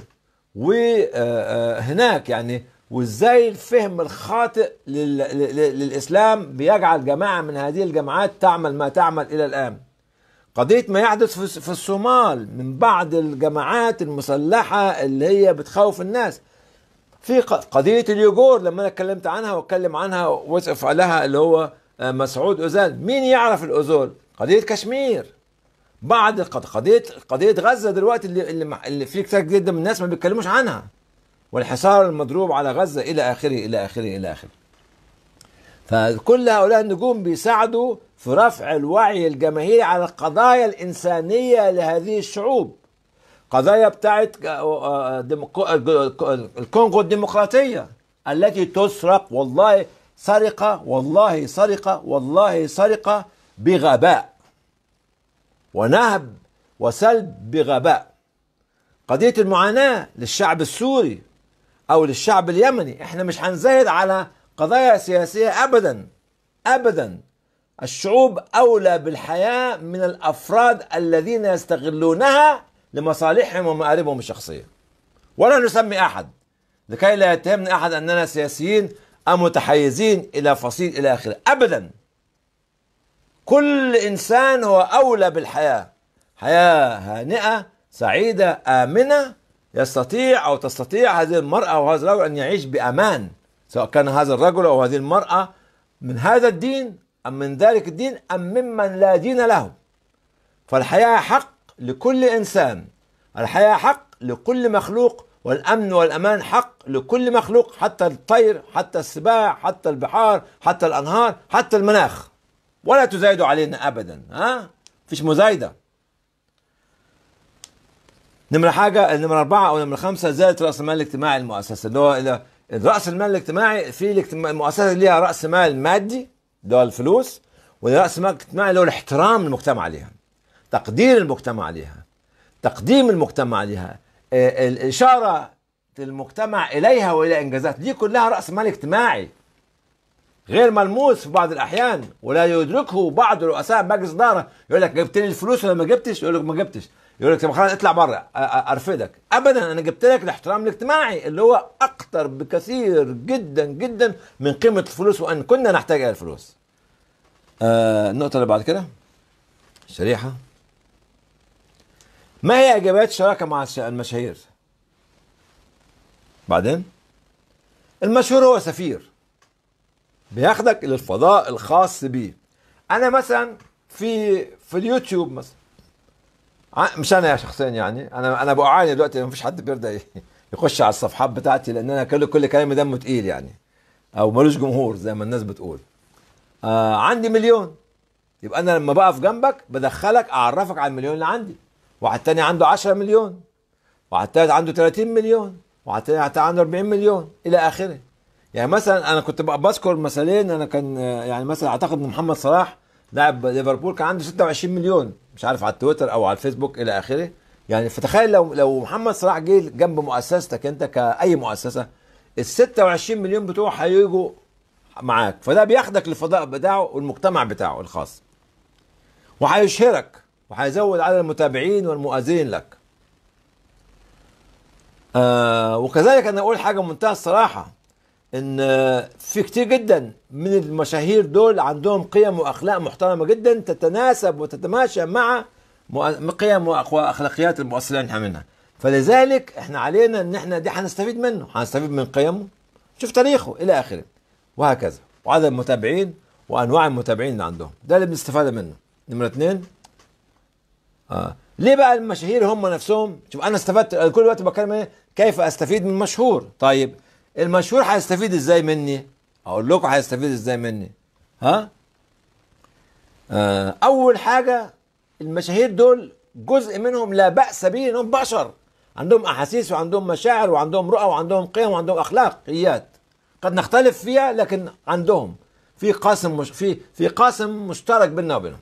وهناك يعني وازاي الفهم الخاطئ لل- لل- للاسلام بيجعل جماعه من هذه الجماعات تعمل ما تعمل الى الان. قضيه ما يحدث في في الصومال من بعض الجماعات المسلحه اللي هي بتخوف الناس. في ق- قضيه اليوغور لما انا اتكلمت عنها واتكلم عنها وصف لها اللي هو آه، مسعود اوزال، مين يعرف الاوزول؟ قضيه كشمير. بعد الق- قضيه قضيه غزه دلوقتي اللي اللي, مع- اللي في كتير جدا من الناس ما بيتكلموش عنها والحصار المضروب على غزه الى اخره الى اخره الى اخره فكل هؤلاء النجوم بيساعدوا في رفع الوعي الجماهيري على القضايا الإنسانية لهذه الشعوب قضايا بتاعت آه، ديمقو- الكونغو الديمقراطية التي تسرق والله سرقة والله سرقة والله سرقة بغباء ونهب وسلب بغباء قضية المعاناة للشعب السوري أو للشعب اليمني احنا مش هنزايد على قضايا سياسية أبدا أبدا الشعوب أولى بالحياة من الأفراد الذين يستغلونها لمصالحهم ومآربهم الشخصية ولا نسمي أحد لكي لا يتهمنا أحد أننا سياسيين أو متحيزين إلى فصيل إلى آخره أبدا كل إنسان هو أولى بالحياة حياة هانئة سعيدة آمنة يستطيع أو تستطيع هذه المرأة أو هذا الرجل أن يعيش بأمان سواء كان هذا الرجل أو هذه المرأة من هذا الدين أم من ذلك الدين أم ممن لا دين له فالحياة حق لكل إنسان الحياة حق لكل مخلوق والأمن والأمان حق لكل مخلوق حتى الطير حتى السباع حتى البحار حتى الأنهار حتى المناخ ولا تزايدوا علينا أبدا ها فيش مزايدة نمرة حاجة نمرة أربعة أو نمرة خمسة زيادة رأس المال الاجتماعي المؤسسة اللي هو إلى رأس المال الاجتماعي في الاجتماع- المؤسسة اللي ليها رأس مال مادي اللي هو الفلوس والراس مال الاجتماعي اللي هو الاحترام المجتمع لها تقدير المجتمع لها تقديم المجتمع لها آه، الاشاره المجتمع اليها والى انجازات دي كلها راس مال اجتماعي غير ملموس في بعض الاحيان ولا يدركه بعض رؤساء مجلس اداره يقول لك جبت لي الفلوس ولا ما جبتش يقول لك ما جبتش يقول لك طب خلاص اطلع بره أ- أ- ارفدك ابدا انا جبت لك الاحترام الاجتماعي اللي هو اكتر بكثير جدا جدا من قيمه الفلوس وان كنا نحتاج الى الفلوس آه النقطه اللي بعد كده شريحه ما هي ايجابيات الشراكه مع الش- المشاهير بعدين المشهور هو سفير بياخدك للفضاء الخاص بيه انا مثلا في في اليوتيوب مثلا ع- مش انا شخصيا يعني انا انا بعاني دلوقتي ما فيش حد بيرضى ي- يخش على الصفحات بتاعتي لان انا كل كل كلامي دمه تقيل يعني او ملوش جمهور زي ما الناس بتقول آه عندي مليون يبقى انا لما بقف جنبك بدخلك اعرفك على المليون اللي عندي واحد تاني عنده 10 مليون واحد تالت عنده 30 مليون واحد تالت عنده 40 مليون الى اخره يعني مثلا انا كنت بقى بذكر مثالين انا كان آه، يعني مثلا اعتقد ان محمد صلاح لاعب ليفربول كان عنده 26 مليون مش عارف على التويتر او على الفيسبوك الى اخره يعني فتخيل لو لو محمد صلاح جه جنب مؤسستك انت كاي مؤسسه ال 26 مليون بتوعه هيجوا معاك فده بياخدك للفضاء بتاعه والمجتمع بتاعه الخاص وهيشهرك وهيزود عدد المتابعين والمؤازرين لك آه وكذلك انا اقول حاجه بمنتهى الصراحه ان آه، في كتير جدا من المشاهير دول عندهم قيم واخلاق محترمه جدا تتناسب وتتماشى مع مؤ- قيم وأخ- واخلاقيات المؤسسه اللي احنا منها فلذلك احنا علينا ان احنا دي هنستفيد منه هنستفيد من قيمه شوف تاريخه الى اخره وهكذا وعدد المتابعين وانواع المتابعين اللي عندهم ده اللي بنستفاد منه نمره اثنين اه ليه بقى المشاهير هم نفسهم شوف انا استفدت أنا كل وقت بتكلم ايه كيف استفيد من مشهور طيب المشهور هيستفيد ازاي مني اقول لكم هيستفيد ازاي مني ها آه اول حاجه المشاهير دول جزء منهم لا باس به انهم بشر عندهم احاسيس وعندهم مشاعر وعندهم رؤى وعندهم قيم وعندهم اخلاقيات قد نختلف فيها لكن عندهم في قاسم مش في في قاسم مشترك بيننا وبينهم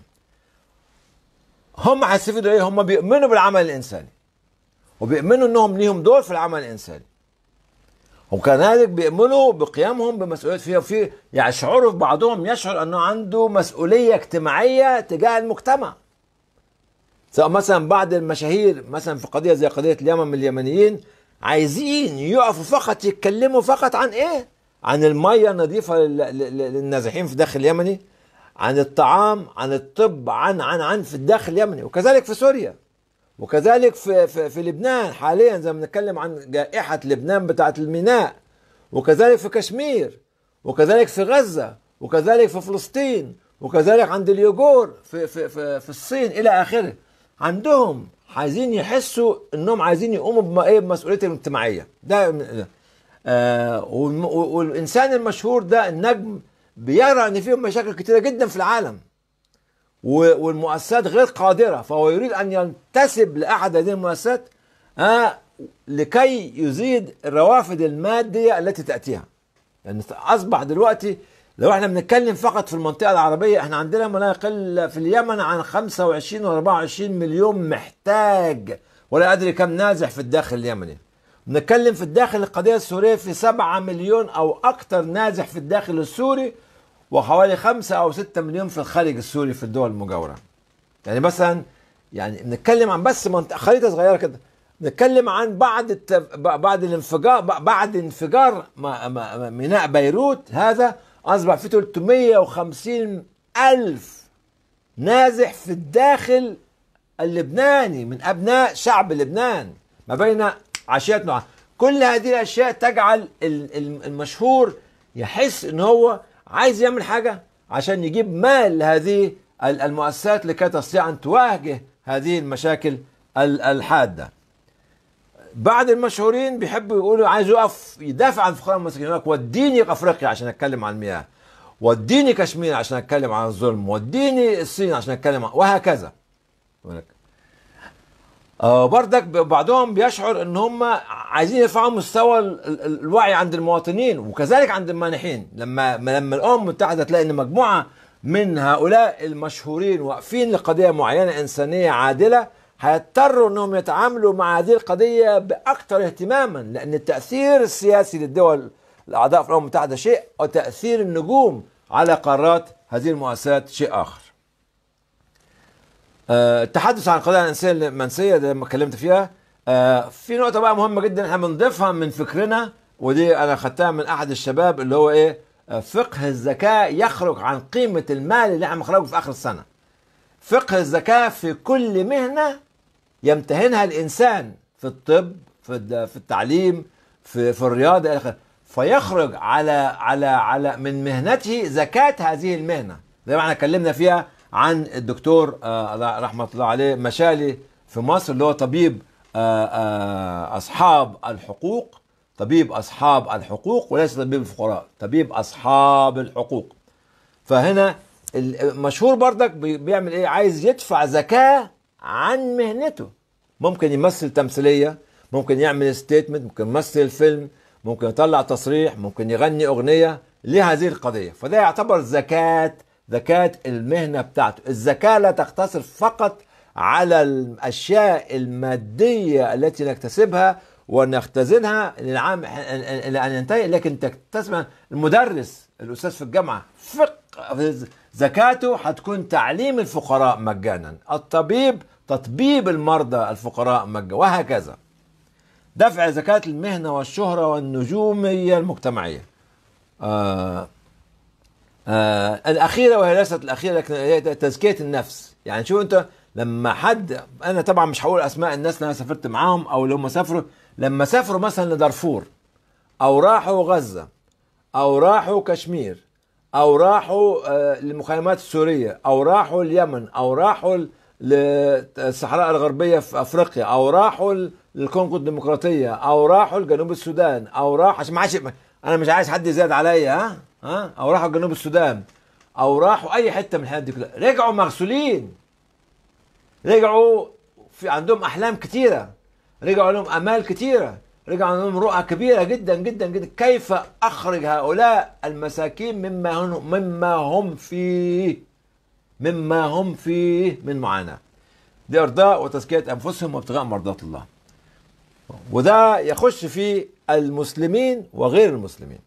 هم هيستفيدوا ايه؟ هم بيؤمنوا بالعمل الانساني وبيؤمنوا انهم ليهم دور في العمل الانساني وكذلك بيؤمنوا بقيامهم بمسؤوليه فيها في يعني شعور في بعضهم يشعر انه عنده مسؤوليه اجتماعيه تجاه المجتمع سواء مثلا بعض المشاهير مثلا في قضيه زي قضيه اليمن من اليمنيين عايزين يقفوا فقط يتكلموا فقط عن ايه؟ عن الميه النظيفه لل- لل- للنازحين في الداخل اليمني عن الطعام عن الطب عن عن عن في الداخل اليمني وكذلك في سوريا وكذلك في في, في لبنان حاليا زي ما بنتكلم عن جائحه لبنان بتاعه الميناء وكذلك في كشمير وكذلك في غزه وكذلك في فلسطين وكذلك عند اليوغور في في في, في الصين الى اخره عندهم عايزين يحسوا انهم عايزين يقوموا بم- إيه بمسؤوليتهم الاجتماعيه ده آه والم- والانسان المشهور ده النجم بيرى ان فيهم مشاكل كتيره جدا في العالم و- والمؤسسات غير قادره فهو يريد ان ينتسب لاحد هذه المؤسسات آه لكي يزيد الروافد الماديه التي تاتيها يعني اصبح دلوقتي لو احنا بنتكلم فقط في المنطقه العربيه احنا عندنا ما لا يقل في اليمن عن 25 و 24 مليون محتاج ولا ادري كم نازح في الداخل اليمني بنتكلم في الداخل القضيه السوريه في 7 مليون او اكثر نازح في الداخل السوري وحوالي 5 او 6 مليون في الخارج السوري في الدول المجاوره يعني مثلا يعني بنتكلم عن بس منطقه خريطه صغيره كده نتكلم عن بعد التف... بعد الانفجار بعد انفجار ما... ما... ميناء بيروت هذا اصبح في 350 الف نازح في الداخل اللبناني من ابناء شعب لبنان ما بين عشيات نوع كل هذه الاشياء تجعل ال- ال- المشهور يحس ان هو عايز يعمل حاجه عشان يجيب مال لهذه ال- المؤسسات لكي تستطيع ان تواجه هذه المشاكل ال- الحاده بعض المشهورين بيحبوا يقولوا عايز يقف يدافع عن فقراء المساكين يقول لك وديني افريقيا عشان اتكلم عن المياه وديني كشمير عشان اتكلم عن الظلم وديني الصين عشان اتكلم عن وهكذا يقول لك. آه بردك بعضهم بيشعر ان هم عايزين يرفعوا مستوى ال- ال- ال- الوعي عند المواطنين وكذلك عند المانحين لما لما الامم المتحده تلاقي ان مجموعه من هؤلاء المشهورين واقفين لقضيه معينه انسانيه عادله هيضطروا انهم يتعاملوا مع هذه القضيه باكثر اهتماما لان التاثير السياسي للدول الاعضاء في الامم المتحده شيء وتاثير النجوم على قرارات هذه المؤسسات شيء اخر. آه، التحدث عن القضايا الانسانيه المنسيه ده لما اتكلمت فيها آه، في نقطه بقى مهمه جدا احنا بنضيفها من فكرنا ودي انا خدتها من احد الشباب اللي هو ايه آه، فقه الزكاه يخرج عن قيمه المال اللي احنا مخرجه في اخر السنه فقه الزكاه في كل مهنه يمتهنها الانسان في الطب في الد- في التعليم في في الرياضه الى اخره فيخرج على على على من مهنته زكاه هذه المهنه زي ما احنا اتكلمنا فيها عن الدكتور آه الله- رحمه الله عليه مشالي في مصر اللي هو طبيب آه آه اصحاب الحقوق طبيب اصحاب الحقوق وليس طبيب الفقراء طبيب اصحاب الحقوق فهنا المشهور بردك بي- بيعمل ايه عايز يدفع زكاة عن مهنته ممكن يمثل تمثيلية ممكن يعمل ستيتمنت ممكن يمثل فيلم ممكن يطلع تصريح ممكن يغني أغنية لهذه القضية فده يعتبر زكاة زكاة المهنة بتاعته الزكاة لا تقتصر فقط على الأشياء المادية التي نكتسبها ونختزنها للعام إلى أن ينتهي لكن تكتسب المدرس الأستاذ في الجامعة فقه زكاته هتكون تعليم الفقراء مجانا الطبيب تطبيب المرضى الفقراء مجانا وهكذا دفع زكاة المهنة والشهرة والنجومية المجتمعية آه آه الأخيرة وهي ليست الأخيرة لكن هي تزكية النفس يعني شوف أنت لما حد أنا طبعا مش هقول أسماء الناس اللي أنا سافرت معاهم أو اللي هم سافروا لما سافروا مثلا لدارفور أو راحوا غزة أو راحوا كشمير أو راحوا آه للمخيمات السورية أو راحوا اليمن أو راحوا للصحراء الغربية في أفريقيا أو راحوا للكونغو الديمقراطية أو راحوا لجنوب السودان أو راحوا عشان ما عادش أنا مش عايز حد يزاد عليا ها ها أو راحوا جنوب السودان أو راحوا أي حتة من الحاجات دي كلها رجعوا مغسولين رجعوا في عندهم أحلام كتيرة رجعوا لهم أمال كتيرة رجعوا لهم رؤى كبيرة جدا جدا جدا كيف أخرج هؤلاء المساكين مما هم مما هم فيه مما هم فيه من معاناة دي إرضاء وتزكية أنفسهم وابتغاء مرضات الله وده يخش في المسلمين وغير المسلمين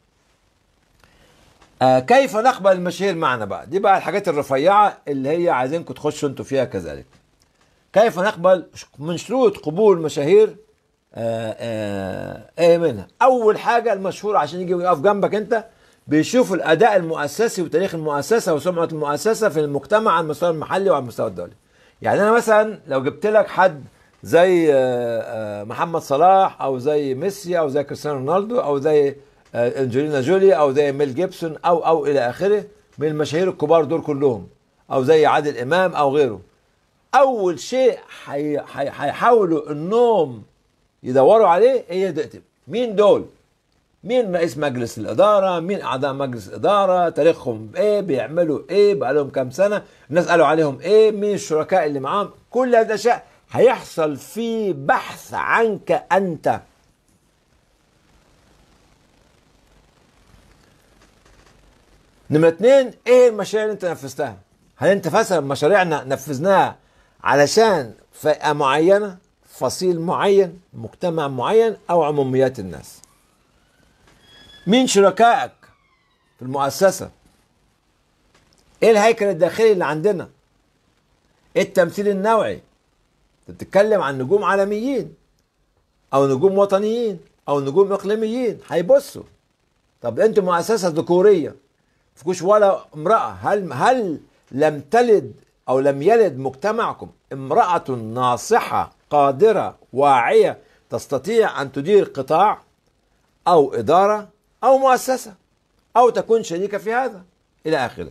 آه كيف نقبل المشاهير معنا بقى دي بقى الحاجات الرفيعة اللي هي عايزينكم تخشوا انتوا فيها كذلك كيف نقبل من شروط قبول المشاهير آه آه ايه منها اول حاجة المشهور عشان يجي يقف جنبك انت بيشوف الاداء المؤسسي وتاريخ المؤسسة وسمعة المؤسسة في المجتمع على المستوى المحلي وعلى المستوى الدولي يعني انا مثلا لو جبت لك حد زي محمد صلاح او زي ميسي او زي كريستيانو رونالدو او زي انجلينا جولي او زي ميل جيبسون او او الى اخره من المشاهير الكبار دول كلهم او زي عادل امام او غيره اول شيء هيحاولوا انهم يدوروا عليه هي دقتب مين دول مين رئيس مجلس الإدارة مين أعضاء مجلس الإدارة تاريخهم إيه بيعملوا إيه بقى لهم كام سنة الناس قالوا عليهم إيه مين الشركاء اللي معاهم كل هذه الأشياء هيحصل في بحث عنك أنت نمرة اتنين ايه المشاريع اللي انت نفذتها؟ هل انت مثلا مشاريعنا نفذناها علشان فئة معينة فصيل معين مجتمع معين او عموميات الناس مين شركائك في المؤسسة ايه الهيكل الداخلي اللي عندنا ايه التمثيل النوعي انت بتتكلم عن نجوم عالميين او نجوم وطنيين او نجوم اقليميين هيبصوا طب انتوا مؤسسة ذكورية فيكوش ولا امرأة هل هل لم تلد او لم يلد مجتمعكم امرأة ناصحة قادرة واعية تستطيع ان تدير قطاع او ادارة او مؤسسة او تكون شريكة في هذا الى اخره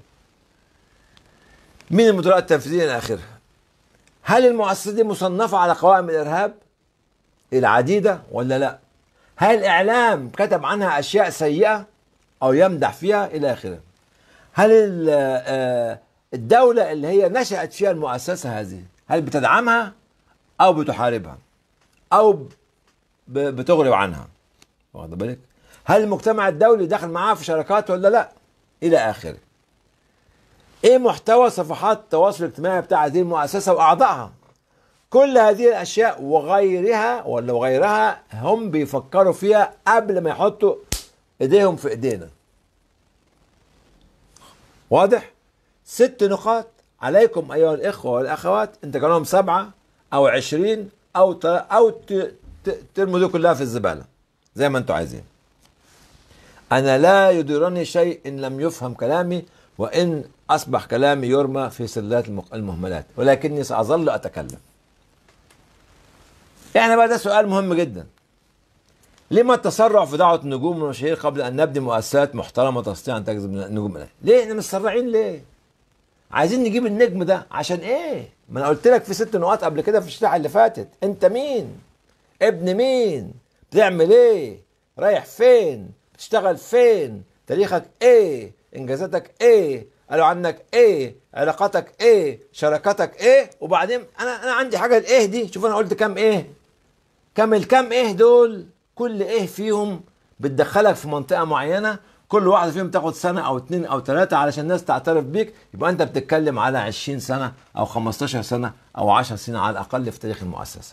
مين المدراء التنفيذيين الى اخره هل المؤسسة دي مصنفة على قوائم الارهاب العديدة ولا لا هل الاعلام كتب عنها اشياء سيئة او يمدح فيها الى اخره هل الدولة اللي هي نشأت فيها المؤسسة هذه هل بتدعمها او بتحاربها او ب- بتغرب عنها واخد بالك هل المجتمع الدولي داخل معاها في شراكات ولا لا الى اخره ايه محتوى صفحات التواصل الاجتماعي بتاع هذه المؤسسه واعضائها كل هذه الاشياء وغيرها ولا وغيرها هم بيفكروا فيها قبل ما يحطوا ايديهم في ايدينا واضح ست نقاط عليكم ايها الاخوه والاخوات انت كانوا سبعه او عشرين او ت... او ت... ت... ترموا دي كلها في الزباله زي ما انتم عايزين انا لا يديرني شيء ان لم يفهم كلامي وان اصبح كلامي يرمى في سلات المق- المهملات ولكني ساظل اتكلم يعني بقى ده سؤال مهم جدا لما التسرع في دعوة النجوم والمشاهير قبل أن نبني مؤسسات محترمة تستطيع أن تجذب النجوم إليها؟ ليه احنا مسرعين ليه؟ عايزين نجيب النجم ده عشان إيه؟ ما أنا قلت لك في ست نقاط قبل كده في الشريحة اللي فاتت، أنت مين؟ ابن مين؟ بتعمل إيه؟ رايح فين؟ بتشتغل فين؟ تاريخك إيه؟ إنجازاتك إيه؟ قالوا عنك إيه؟ علاقاتك إيه؟ شراكاتك إيه؟ وبعدين أنا أنا عندي حاجة الإيه دي، شوف أنا قلت كام إيه؟ كم الكم ايه دول كل ايه فيهم بتدخلك في منطقه معينه كل واحده فيهم تاخد سنه او اتنين او تلاته علشان الناس تعترف بيك يبقى انت بتتكلم على 20 سنه او 15 سنه او 10 سنين على الاقل في تاريخ المؤسسه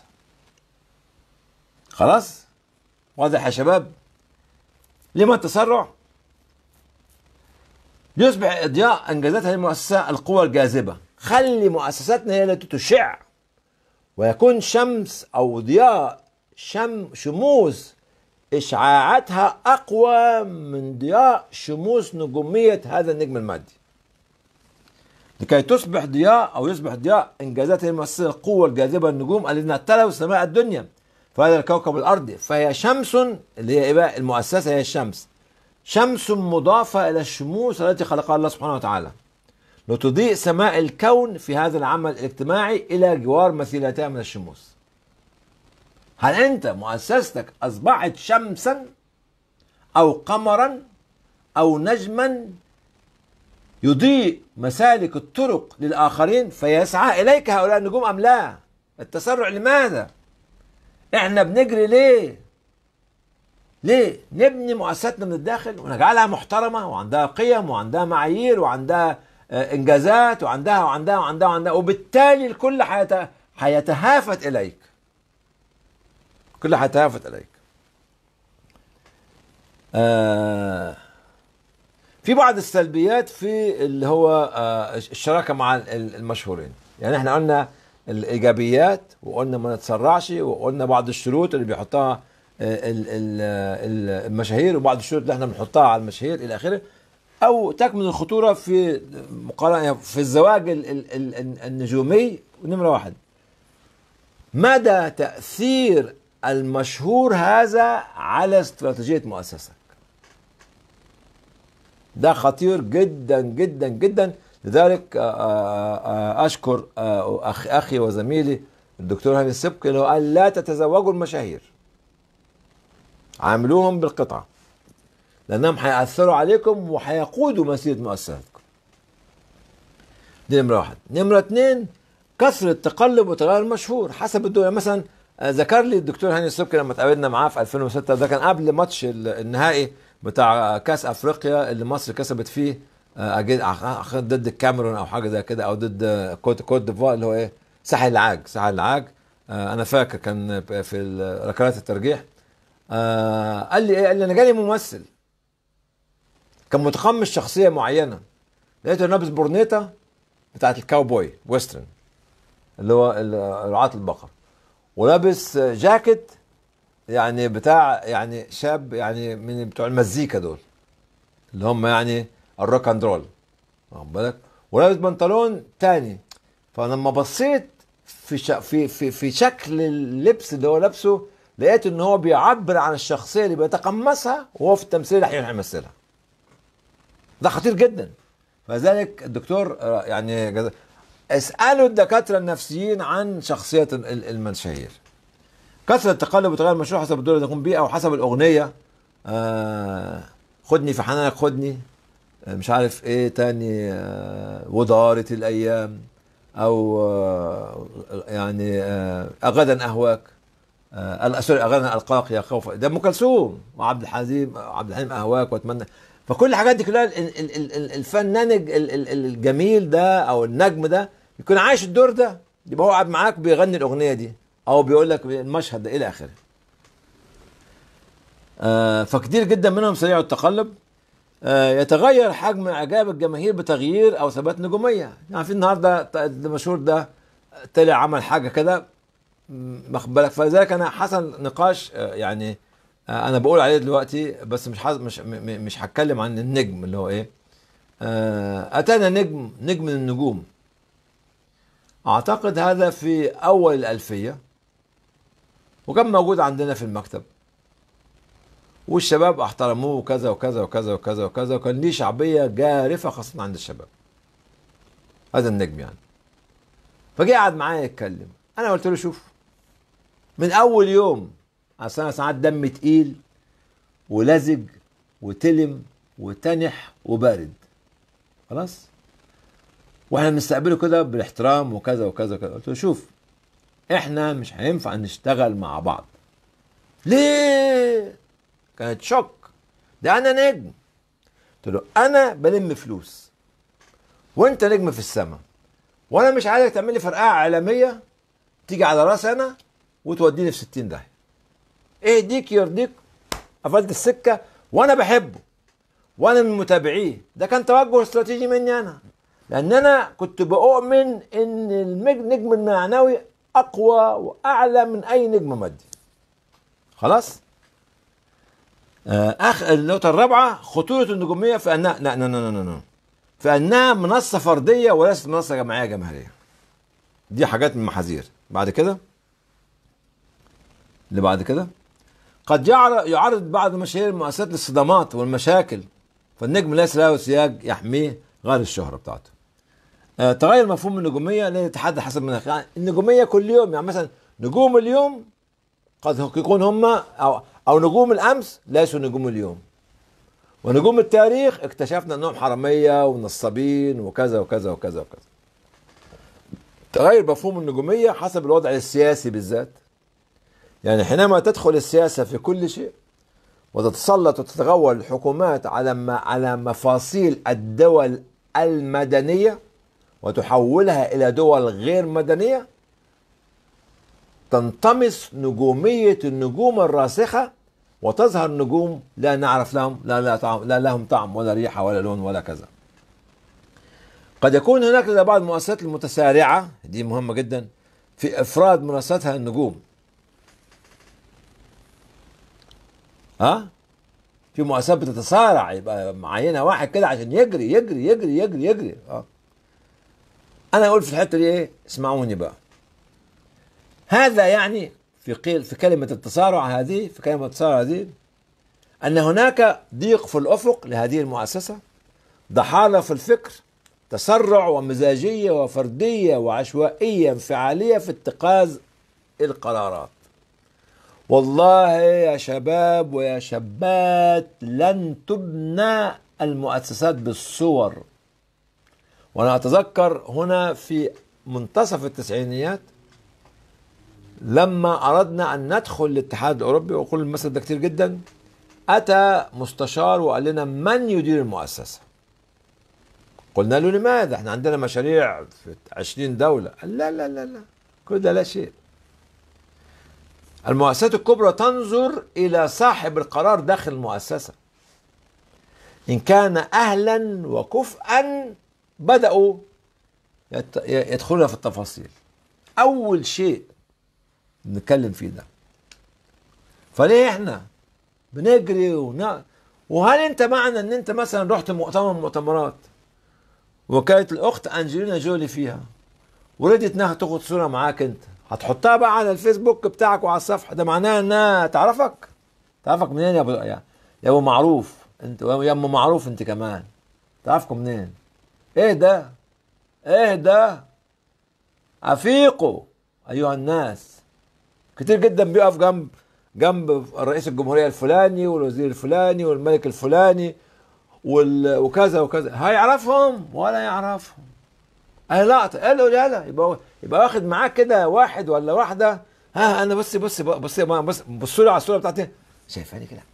خلاص واضح يا شباب لما التسرع ليصبح اضياء انجازات هذه المؤسسه القوى الجاذبه خلي مؤسساتنا هي التي تشع ويكون شمس او ضياء شم شموس اشعاعاتها اقوى من ضياء شموس نجوميه هذا النجم المادي لكي تصبح ضياء او يصبح ضياء انجازات هذه المؤسسه القوه الجاذبه النجوم الذين ابتلوا سماء الدنيا فهذا الكوكب الارضي فهي شمس اللي هي ايه بقى المؤسسه هي الشمس شمس مضافه الى الشموس التي خلقها الله سبحانه وتعالى لتضيء سماء الكون في هذا العمل الاجتماعي الى جوار مثيلتها من الشموس. هل انت مؤسستك اصبحت شمسا او قمرا او نجما يضيء مسالك الطرق للاخرين فيسعى اليك هؤلاء النجوم ام لا؟ التسرع لماذا؟ احنا بنجري ليه؟ ليه؟ نبني مؤسساتنا من الداخل ونجعلها محترمه وعندها قيم وعندها معايير وعندها آه، انجازات وعندها وعندها وعندها وعندها وبالتالي الكل حيت- حيتهافت اليك. الكل حيتهافت اليك. آه في بعض السلبيات في اللي هو آه الشراكه مع ال- المشهورين، يعني احنا قلنا الايجابيات وقلنا ما نتسرعش وقلنا بعض الشروط اللي بيحطها آه، ال- ال- ال- المشاهير وبعض الشروط اللي احنا بنحطها على المشاهير الى اخره او تكمن الخطوره في مقارنه في الزواج ال- ال- ال- النجومي نمره واحد مدى تاثير المشهور هذا على استراتيجيه مؤسسك ده خطير جدا جدا جدا لذلك آه، آه، آه، اشكر آه، أخ اخي وزميلي الدكتور هاني السبكي اللي هو قال لا تتزوجوا المشاهير عاملوهم بالقطعه لانهم هياثروا عليكم وهيقودوا مسيره مؤسساتكم دي نمره واحد نمره اتنين كثره تقلب وتغير المشهور حسب الدول يعني مثلا آه، ذكر لي الدكتور هاني السبكي لما اتقابلنا معاه في 2006 ده كان قبل ماتش ال- النهائي بتاع كاس افريقيا اللي مصر كسبت فيه آه، أجد- أخ- ضد الكاميرون او حاجه زي كده او ضد آه، كوت كوت ديفوار اللي هو ايه ساحل العاج ساحل العاج آه، انا فاكر كان في ال- ركلات الترجيح آه، قال لي ايه قال لي انا جالي ممثل كان متقمص شخصيه معينه لقيته لابس برنيطه بتاعت الكاوبوي ويسترن اللي هو ال- رعاة البقر ولابس جاكيت يعني بتاع يعني شاب يعني من بتوع المزيكا دول اللي هم يعني الروك اند رول واخد بالك ولابس بنطلون تاني فلما بصيت في ش... في في في شكل اللبس اللي هو لابسه لقيت ان هو بيعبر عن الشخصيه اللي بيتقمصها وهو في التمثيل اللي هيروح يمثلها ده خطير جدا فذلك الدكتور آه، يعني جز- اسالوا الدكاتره النفسيين عن شخصيه ال- ال- المشاهير كثره التقلب وتغير المشروع حسب الدور اللي تقوم بيه او حسب الاغنيه آه خدني في حنانك خدني آه، مش عارف ايه تاني آه ودارت الايام او آه، يعني آه، غدا اهواك آه، سوري غدا القاك يا خوف ده ام كلثوم وعبد الحليم عبد الحليم اهواك واتمنى فكل الحاجات دي كلها ال- ال- ال- ال- الفنان الج- ال- ال- الجميل ده او النجم ده يكون عايش الدور ده يبقى هو قاعد معاك بيغني الاغنيه دي او بيقول لك المشهد ده الى اخره آه، فكتير جدا منهم سريع التقلب آه، يتغير حجم اعجاب الجماهير بتغيير او ثبات نجوميه يعني في النهارده ط- المشهور ده طلع عمل حاجه كده م- واخد بالك فلذلك انا حصل نقاش آه، يعني آه، انا بقول عليه دلوقتي بس مش حاز مش م- م- مش هتكلم عن النجم اللي هو ايه آه، اتانا نجم نجم من النجوم اعتقد هذا في اول الالفيه وكان موجود عندنا في المكتب والشباب احترموه وكذا وكذا وكذا وكذا وكذا وكان ليه شعبيه جارفه خاصه عند الشباب هذا النجم يعني فجه قعد معايا يتكلم انا قلت له شوف من اول يوم اصل انا ساعات دمي تقيل ولزج وتلم وتنح وبارد خلاص واحنا بنستقبله كده بالاحترام وكذا وكذا وكذا قلت له شوف احنا مش هينفع نشتغل مع بعض ليه كانت شوك ده انا نجم قلت له انا بلم فلوس وانت نجم في السماء وانا مش عايزك تعمل لي فرقعه اعلاميه تيجي على راسي انا وتوديني في 60 داهيه ايه ديك يرضيك قفلت السكه وانا بحبه وانا من متابعيه ده كان توجه استراتيجي مني انا لان انا كنت بؤمن ان النجم المعنوي اقوى واعلى من اي نجم مادي خلاص آه، اخ النقطه الرابعه خطوره النجوميه في انها لا لا لا لا لا في انها منصه فرديه وليست منصه جماعيه جماهيريه دي حاجات من المحاذير بعد كده اللي بعد كده قد يعر- يعرض بعض مشاهير المؤسسات للصدمات والمشاكل فالنجم ليس له سياج يحميه غير الشهرة بتاعته آه، تغير مفهوم النجومية لا يتحدى حسب مناخ يعني النجومية كل يوم يعني مثلا نجوم اليوم قد يكون هم أو, أو نجوم الأمس ليسوا نجوم اليوم ونجوم التاريخ اكتشفنا أنهم حرامية ونصابين وكذا وكذا وكذا وكذا تغير مفهوم النجومية حسب الوضع السياسي بالذات يعني حينما تدخل السياسة في كل شيء وتتسلط وتتغول الحكومات على ما على مفاصيل الدول المدنية وتحولها إلى دول غير مدنية تنطمس نجومية النجوم الراسخة وتظهر نجوم لا نعرف لهم لا, لا, طعم لا لهم طعم ولا ريحة ولا لون ولا كذا قد يكون هناك لدى بعض المؤسسات المتسارعة دي مهمة جدا في إفراد منصاتها النجوم ها في مؤسسات بتتصارع يبقى معينه واحد كده عشان يجري يجري يجري يجري يجري اه انا اقول في الحته دي ايه اسمعوني بقى هذا يعني في قيل في كلمه التصارع هذه في كلمه التصارع هذه ان هناك ضيق في الافق لهذه المؤسسه ضحاله في الفكر تسرع ومزاجيه وفرديه وعشوائيه انفعاليه في اتخاذ القرارات والله يا شباب ويا شابات لن تبنى المؤسسات بالصور وانا اتذكر هنا في منتصف التسعينيات لما اردنا ان ندخل الاتحاد الاوروبي واقول المثل ده كتير جدا اتى مستشار وقال لنا من يدير المؤسسه قلنا له لماذا احنا عندنا مشاريع في 20 دوله قال لا لا لا لا كل ده لا شيء المؤسسات الكبرى تنظر الى صاحب القرار داخل المؤسسه ان كان اهلا وكفءا بداوا يت- يدخلون في التفاصيل اول شيء نتكلم فيه ده فليه احنا بنجري ون... وهل انت معنى ان انت مثلا رحت مؤتمر من المؤتمرات وكانت الاخت انجلينا جولي فيها وريدت انها تاخد صوره معاك انت هتحطها بقى على الفيسبوك بتاعك وعلى الصفحه ده معناه انها تعرفك تعرفك منين يا ابو يا يا ابو معروف انت يا ام معروف انت كمان تعرفكم منين ايه ده ايه ده افيقوا ايها الناس كتير جدا بيقف جنب جنب رئيس الجمهوريه الفلاني والوزير الفلاني والملك الفلاني وال... وكذا وكذا هيعرفهم ولا يعرفهم قال لا قال له لا لا يبقى يبقى واخد معاه كده واحد ولا واحده ها انا بص بص بص بص بصوا لي على الصوره بتاعتي شايفاني كده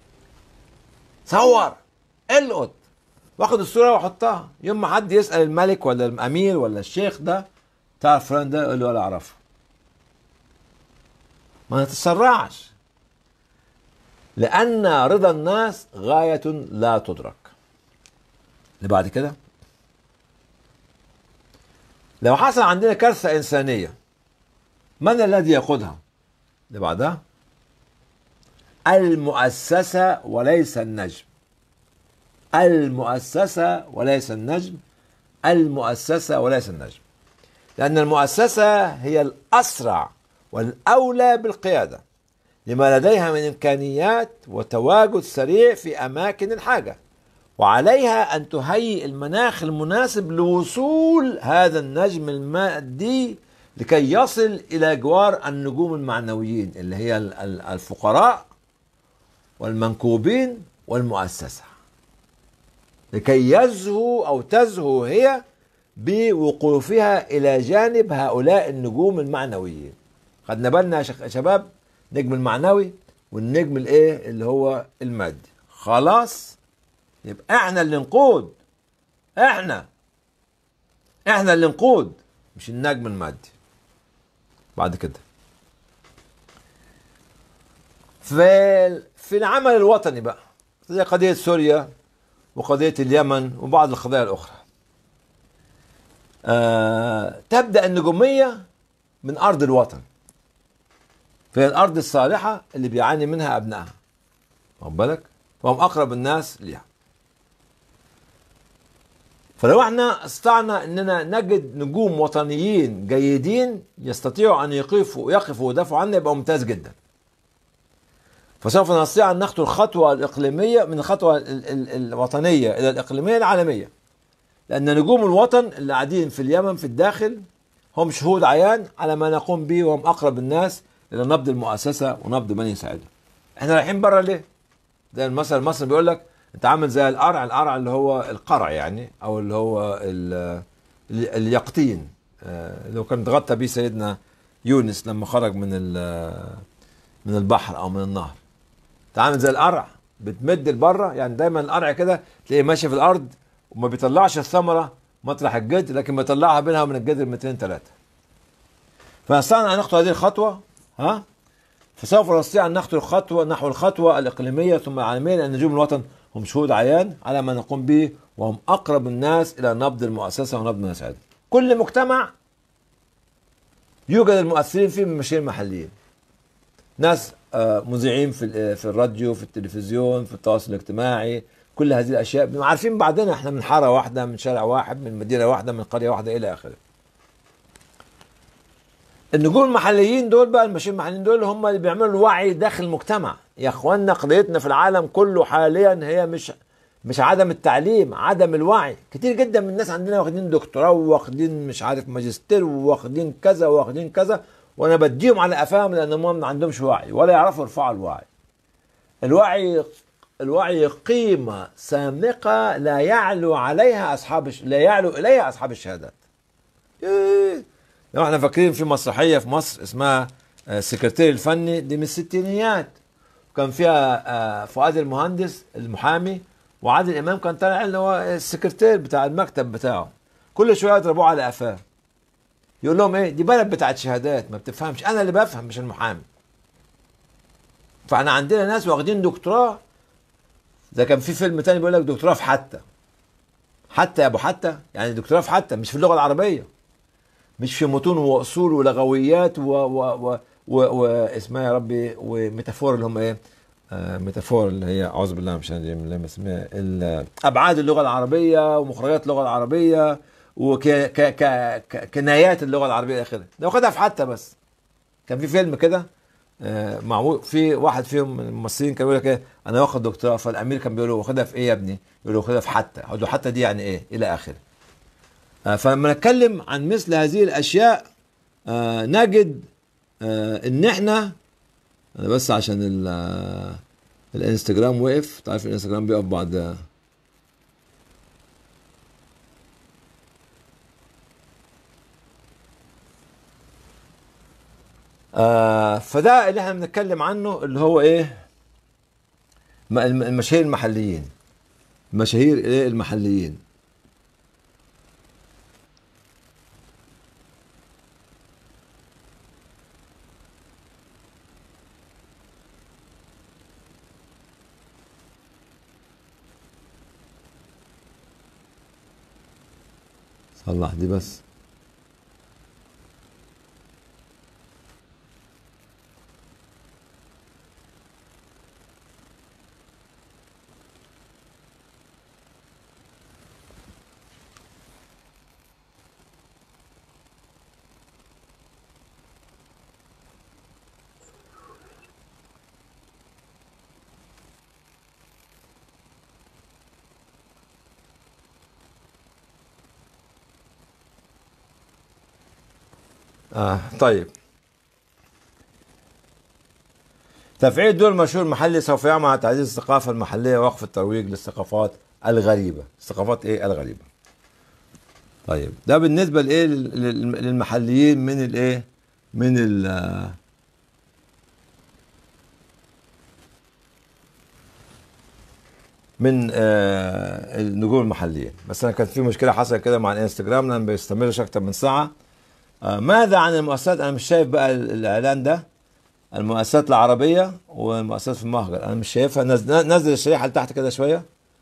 صور القط واخد الصوره واحطها يوم ما حد يسال الملك ولا الامير ولا الشيخ ده تعرف فلان ده يقول له ولا اعرفه ما تتسرعش لان رضا الناس غايه لا تدرك اللي بعد كده لو حصل عندنا كارثه انسانيه من الذي يقودها اللي بعدها المؤسسه وليس النجم المؤسسه وليس النجم المؤسسه وليس النجم لان المؤسسه هي الاسرع والاولى بالقياده لما لديها من امكانيات وتواجد سريع في اماكن الحاجه وعليها ان تهيئ المناخ المناسب لوصول هذا النجم المادي لكي يصل الى جوار النجوم المعنويين اللي هي ال- ال- الفقراء والمنكوبين والمؤسسه لكي يزهو او تزهو هي بوقوفها الى جانب هؤلاء النجوم المعنويين خدنا بالنا يا شخ- شباب النجم المعنوي والنجم الايه اللي هو المادي خلاص يبقى احنا اللي نقود احنا احنا اللي نقود مش النجم المادي بعد كده في في العمل الوطني بقى زي قضية سوريا وقضية اليمن وبعض القضايا الأخرى آه تبدأ النجومية من أرض الوطن في الأرض الصالحة اللي بيعاني منها أبنائها واخد بالك وهم أقرب الناس ليها فلو احنا استطعنا اننا نجد نجوم وطنيين جيدين يستطيعوا ان يقفوا يقفوا ويدافعوا عنا يبقى ممتاز جدا. فسوف نستطيع ان نخطو الخطوه الاقليميه من الخطوه ال- ال- الوطنيه الى الاقليميه العالميه. لان نجوم الوطن اللي قاعدين في اليمن في الداخل هم شهود عيان على ما نقوم به وهم اقرب الناس الى نبض المؤسسه ونبض من يساعدهم. احنا رايحين بره ليه؟ زي المثل المصري بيقول لك انت عامل زي القرع القرع اللي هو القرع يعني او اللي هو ال- ال- اليقطين آه، اللي هو كان اتغطى بيه سيدنا يونس لما خرج من ال- من البحر او من النهر انت عامل زي القرع بتمد لبره يعني دايما القرع كده تلاقيه ماشي في الارض وما بيطلعش الثمره مطرح الجذر لكن بيطلعها بينها وبين الجذر مترين ثلاثه فنستطيع ان نخطو هذه الخطوه ها فسوف نستطيع ان نخطو الخطوه نحو الخطوه الاقليميه ثم العالميه لان نجوم الوطن هم شهود عيان على ما نقوم به وهم اقرب الناس الى نبض المؤسسه ونبض الناس هذا. كل مجتمع يوجد المؤثرين فيه من المشاهير المحليين. ناس آه، مذيعين في ال- في الراديو في التلفزيون في التواصل الاجتماعي كل هذه الاشياء بنبقى عارفين بعضنا احنا من حاره واحده من شارع واحد من مدينه واحده من قريه واحده الى اخره. النجوم المحليين دول بقى المشاهير المحليين دول هم اللي بيعملوا الوعي داخل المجتمع يا اخوانا قضيتنا في العالم كله حاليا هي مش مش عدم التعليم عدم الوعي كتير جدا من الناس عندنا واخدين دكتوراه واخدين مش عارف ماجستير واخدين كذا واخدين كذا وانا بديهم على قفاهم لان ما عندهمش وعي ولا يعرفوا يرفعوا الوعي الوعي الوعي قيمة سامقة لا يعلو عليها أصحاب الش- لا يعلو إليها أصحاب الشهادات. إيه. لو احنا فاكرين في مسرحية في مصر اسمها آه، السكرتير الفني دي من الستينيات كان فيها آه، فؤاد المهندس المحامي وعادل امام كان طالع اللي هو السكرتير بتاع المكتب بتاعه كل شويه يضربوه على قفاه يقول لهم ايه دي بلد بتاعت شهادات ما بتفهمش انا اللي بفهم مش المحامي فاحنا عندنا ناس واخدين دكتوراه ده كان في فيلم تاني بيقول لك دكتوراه في حتى حتى يا ابو حتى يعني دكتوراه في حتى مش في اللغه العربيه مش في متون واصول ولغويات و و و و, و اسمها يا ربي وميتافور اللي هم ايه آه ميتافور اللي هي اعوذ بالله مش اللي ما اسمها ال- ابعاد اللغه العربيه ومخرجات اللغه العربيه وكنايات اللغه العربيه الى اخره ده واخدها في حتى بس كان في فيلم كده آه، معمول في واحد فيهم من الممثلين كان بيقول لك ايه انا واخد دكتوراه فالامير كان بيقول له واخدها في ايه يا ابني؟ يقول له واخدها في حتى اقول له حتى دي يعني ايه؟ الى اخره. آه، فلما نتكلم عن مثل هذه الاشياء آه، نجد آه، ان احنا انا بس عشان ال- آه، الانستجرام وقف تعرف الانستجرام بيقف بعد آه فده اللي احنا بنتكلم عنه اللي هو ايه م- الم- المشاهير المحليين المشاهير ايه المحليين صلح دي بس آه طيب تفعيل الدور المشهور المحلي سوف يعمل على تعزيز الثقافة المحلية ووقف الترويج للثقافات الغريبة الثقافات ايه الغريبة طيب ده بالنسبة لايه لل- لل- للمحليين من الايه من ال من آه النجوم المحليين بس انا كانت في مشكله حصلت كده مع الانستجرام لان ما بيستمرش اكتر من ساعه آه ماذا عن المؤسسات انا مش شايف بقى ال- الاعلان ده المؤسسات العربيه والمؤسسات في المهجر انا مش شايفها نزل, نزل الشريحه لتحت كده شويه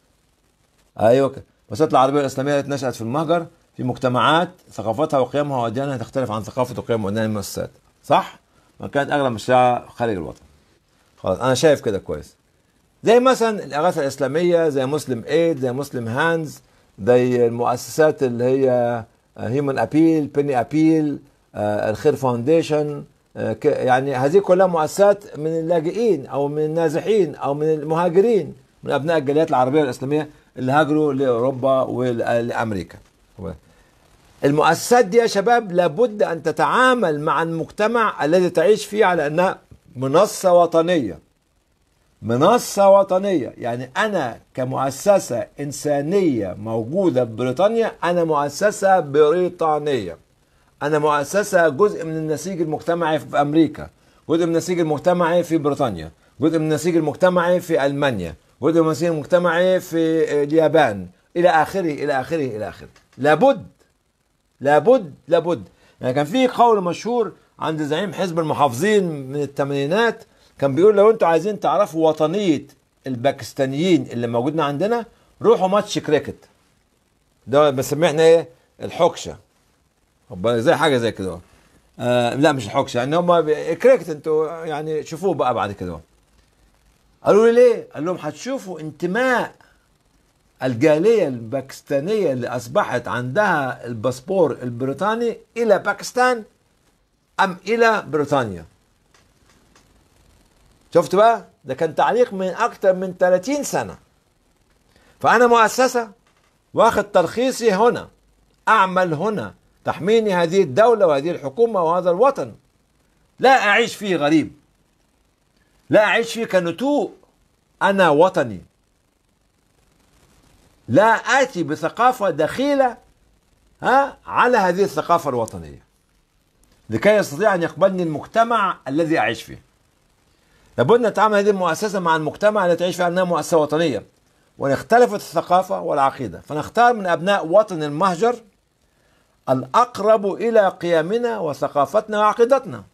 ايوه كده المؤسسات العربيه الاسلاميه التي نشات في المهجر في مجتمعات ثقافتها وقيمها واديانها تختلف عن ثقافه وقيم واديان المؤسسات صح؟ ما كانت اغلب مشاريعها خارج الوطن خلاص انا شايف كده كويس زي مثلا الاغاثه الاسلاميه زي مسلم ايد زي مسلم هاندز زي المؤسسات اللي هي هيومن ابيل بيني ابيل الخير فاونديشن آه، ك- يعني هذه كلها مؤسسات من اللاجئين او من النازحين او من المهاجرين من ابناء الجاليات العربيه والاسلاميه اللي هاجروا لاوروبا ولامريكا المؤسسات دي يا شباب لابد ان تتعامل مع المجتمع الذي تعيش فيه على انها منصه وطنيه منصة وطنية يعني أنا كمؤسسة إنسانية موجودة ببريطانيا أنا مؤسسة بريطانية أنا مؤسسة جزء من النسيج المجتمعي في أمريكا جزء من النسيج المجتمعي في بريطانيا جزء من النسيج المجتمعي في ألمانيا جزء من النسيج المجتمعي في اليابان إلى آخره إلى آخره إلى آخره لابد لابد لابد يعني كان في قول مشهور عند زعيم حزب المحافظين من الثمانينات كان بيقول لو انتوا عايزين تعرفوا وطنية الباكستانيين اللي موجودين عندنا روحوا ماتش كريكت ده بنسميه احنا ايه الحكشة خد بالك زي حاجة زي كده آه لا مش الحكشة يعني هم كريكت انتوا يعني شوفوه بقى بعد كده قالوا لي ليه؟ قال لهم هتشوفوا انتماء الجالية الباكستانية اللي أصبحت عندها الباسبور البريطاني إلى باكستان أم إلى بريطانيا شفت بقى ده كان تعليق من أكثر من 30 سنة فأنا مؤسسة واخد ترخيصي هنا أعمل هنا تحميني هذه الدولة وهذه الحكومة وهذا الوطن لا أعيش فيه غريب لا أعيش فيه كنتوء أنا وطني لا آتي بثقافة دخيلة ها على هذه الثقافة الوطنية لكي يستطيع أن يقبلني المجتمع الذي أعيش فيه لابد أن نتعامل هذه المؤسسة مع المجتمع التي تعيش فيه أنها مؤسسة وطنية وإن اختلفت الثقافة والعقيدة فنختار من أبناء وطن المهجر الأقرب إلى قيمنا وثقافتنا وعقيدتنا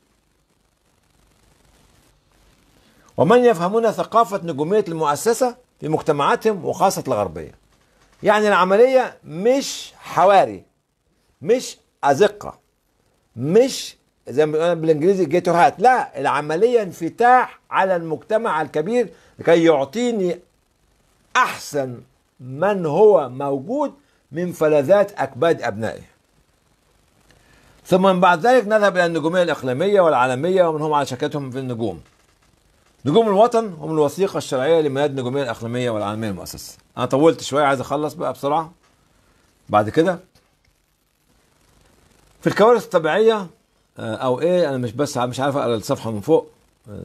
ومن يفهمون ثقافة نجومية المؤسسة في مجتمعاتهم وخاصة الغربية يعني العملية مش حواري مش أزقة مش زي ما بيقولوا بالانجليزي جيتوهات لا العملية انفتاح على المجتمع الكبير لكي يعطيني أحسن من هو موجود من فلذات أكباد أبنائه ثم من بعد ذلك نذهب إلى النجومية الإقليمية والعالمية ومن هم على شكلتهم في النجوم نجوم الوطن هم الوثيقة الشرعية لميلاد النجومية الإقليمية والعالمية المؤسسة أنا طولت شوية عايز أخلص بقى بسرعة بعد كده في الكوارث الطبيعية آه، أو إيه أنا مش بس مش عارف أقرأ الصفحة من فوق آه،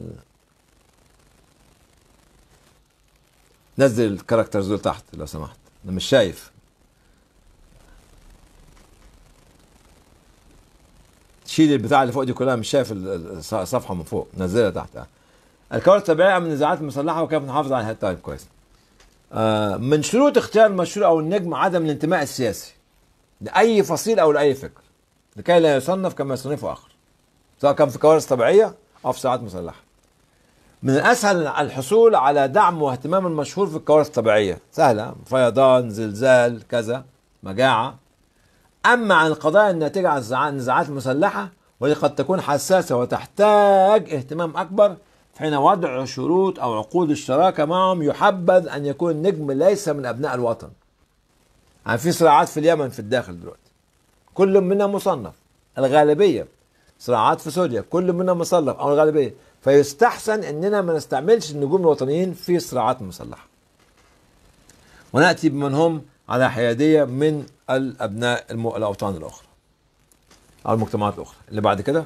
نزل الكاركترز دول تحت لو سمحت أنا مش شايف شيل البتاع اللي فوق دي كلها مش شايف ال- ال- الصفحه من فوق نزلها تحتها الكوارث الطبيعيه من النزاعات المسلحه وكيف نحافظ عليها طيب كويس آه من شروط اختيار المشهور او النجم عدم الانتماء السياسي لاي فصيل او لاي فكر لكي لا يصنف كما يصنفه اخر سواء كان في كوارث طبيعيه او في صراعات مسلحه من الاسهل الحصول على دعم واهتمام المشهور في الكوارث الطبيعيه سهله فيضان زلزال كذا مجاعه اما عن القضايا الناتجه عن الزع- النزاعات المسلحه والتي قد تكون حساسه وتحتاج اهتمام اكبر حين وضع شروط او عقود الشراكه معهم يحبذ ان يكون النجم ليس من ابناء الوطن يعني في صراعات في اليمن في الداخل دلوقتي كل منها مصنف الغالبيه صراعات في سوريا كل منها مصنف او الغالبيه فيستحسن اننا ما نستعملش النجوم الوطنيين في الصراعات المسلحه وناتي بمن هم على حياديه من الابناء الم... الاوطان الاخرى او المجتمعات الاخرى اللي بعد كده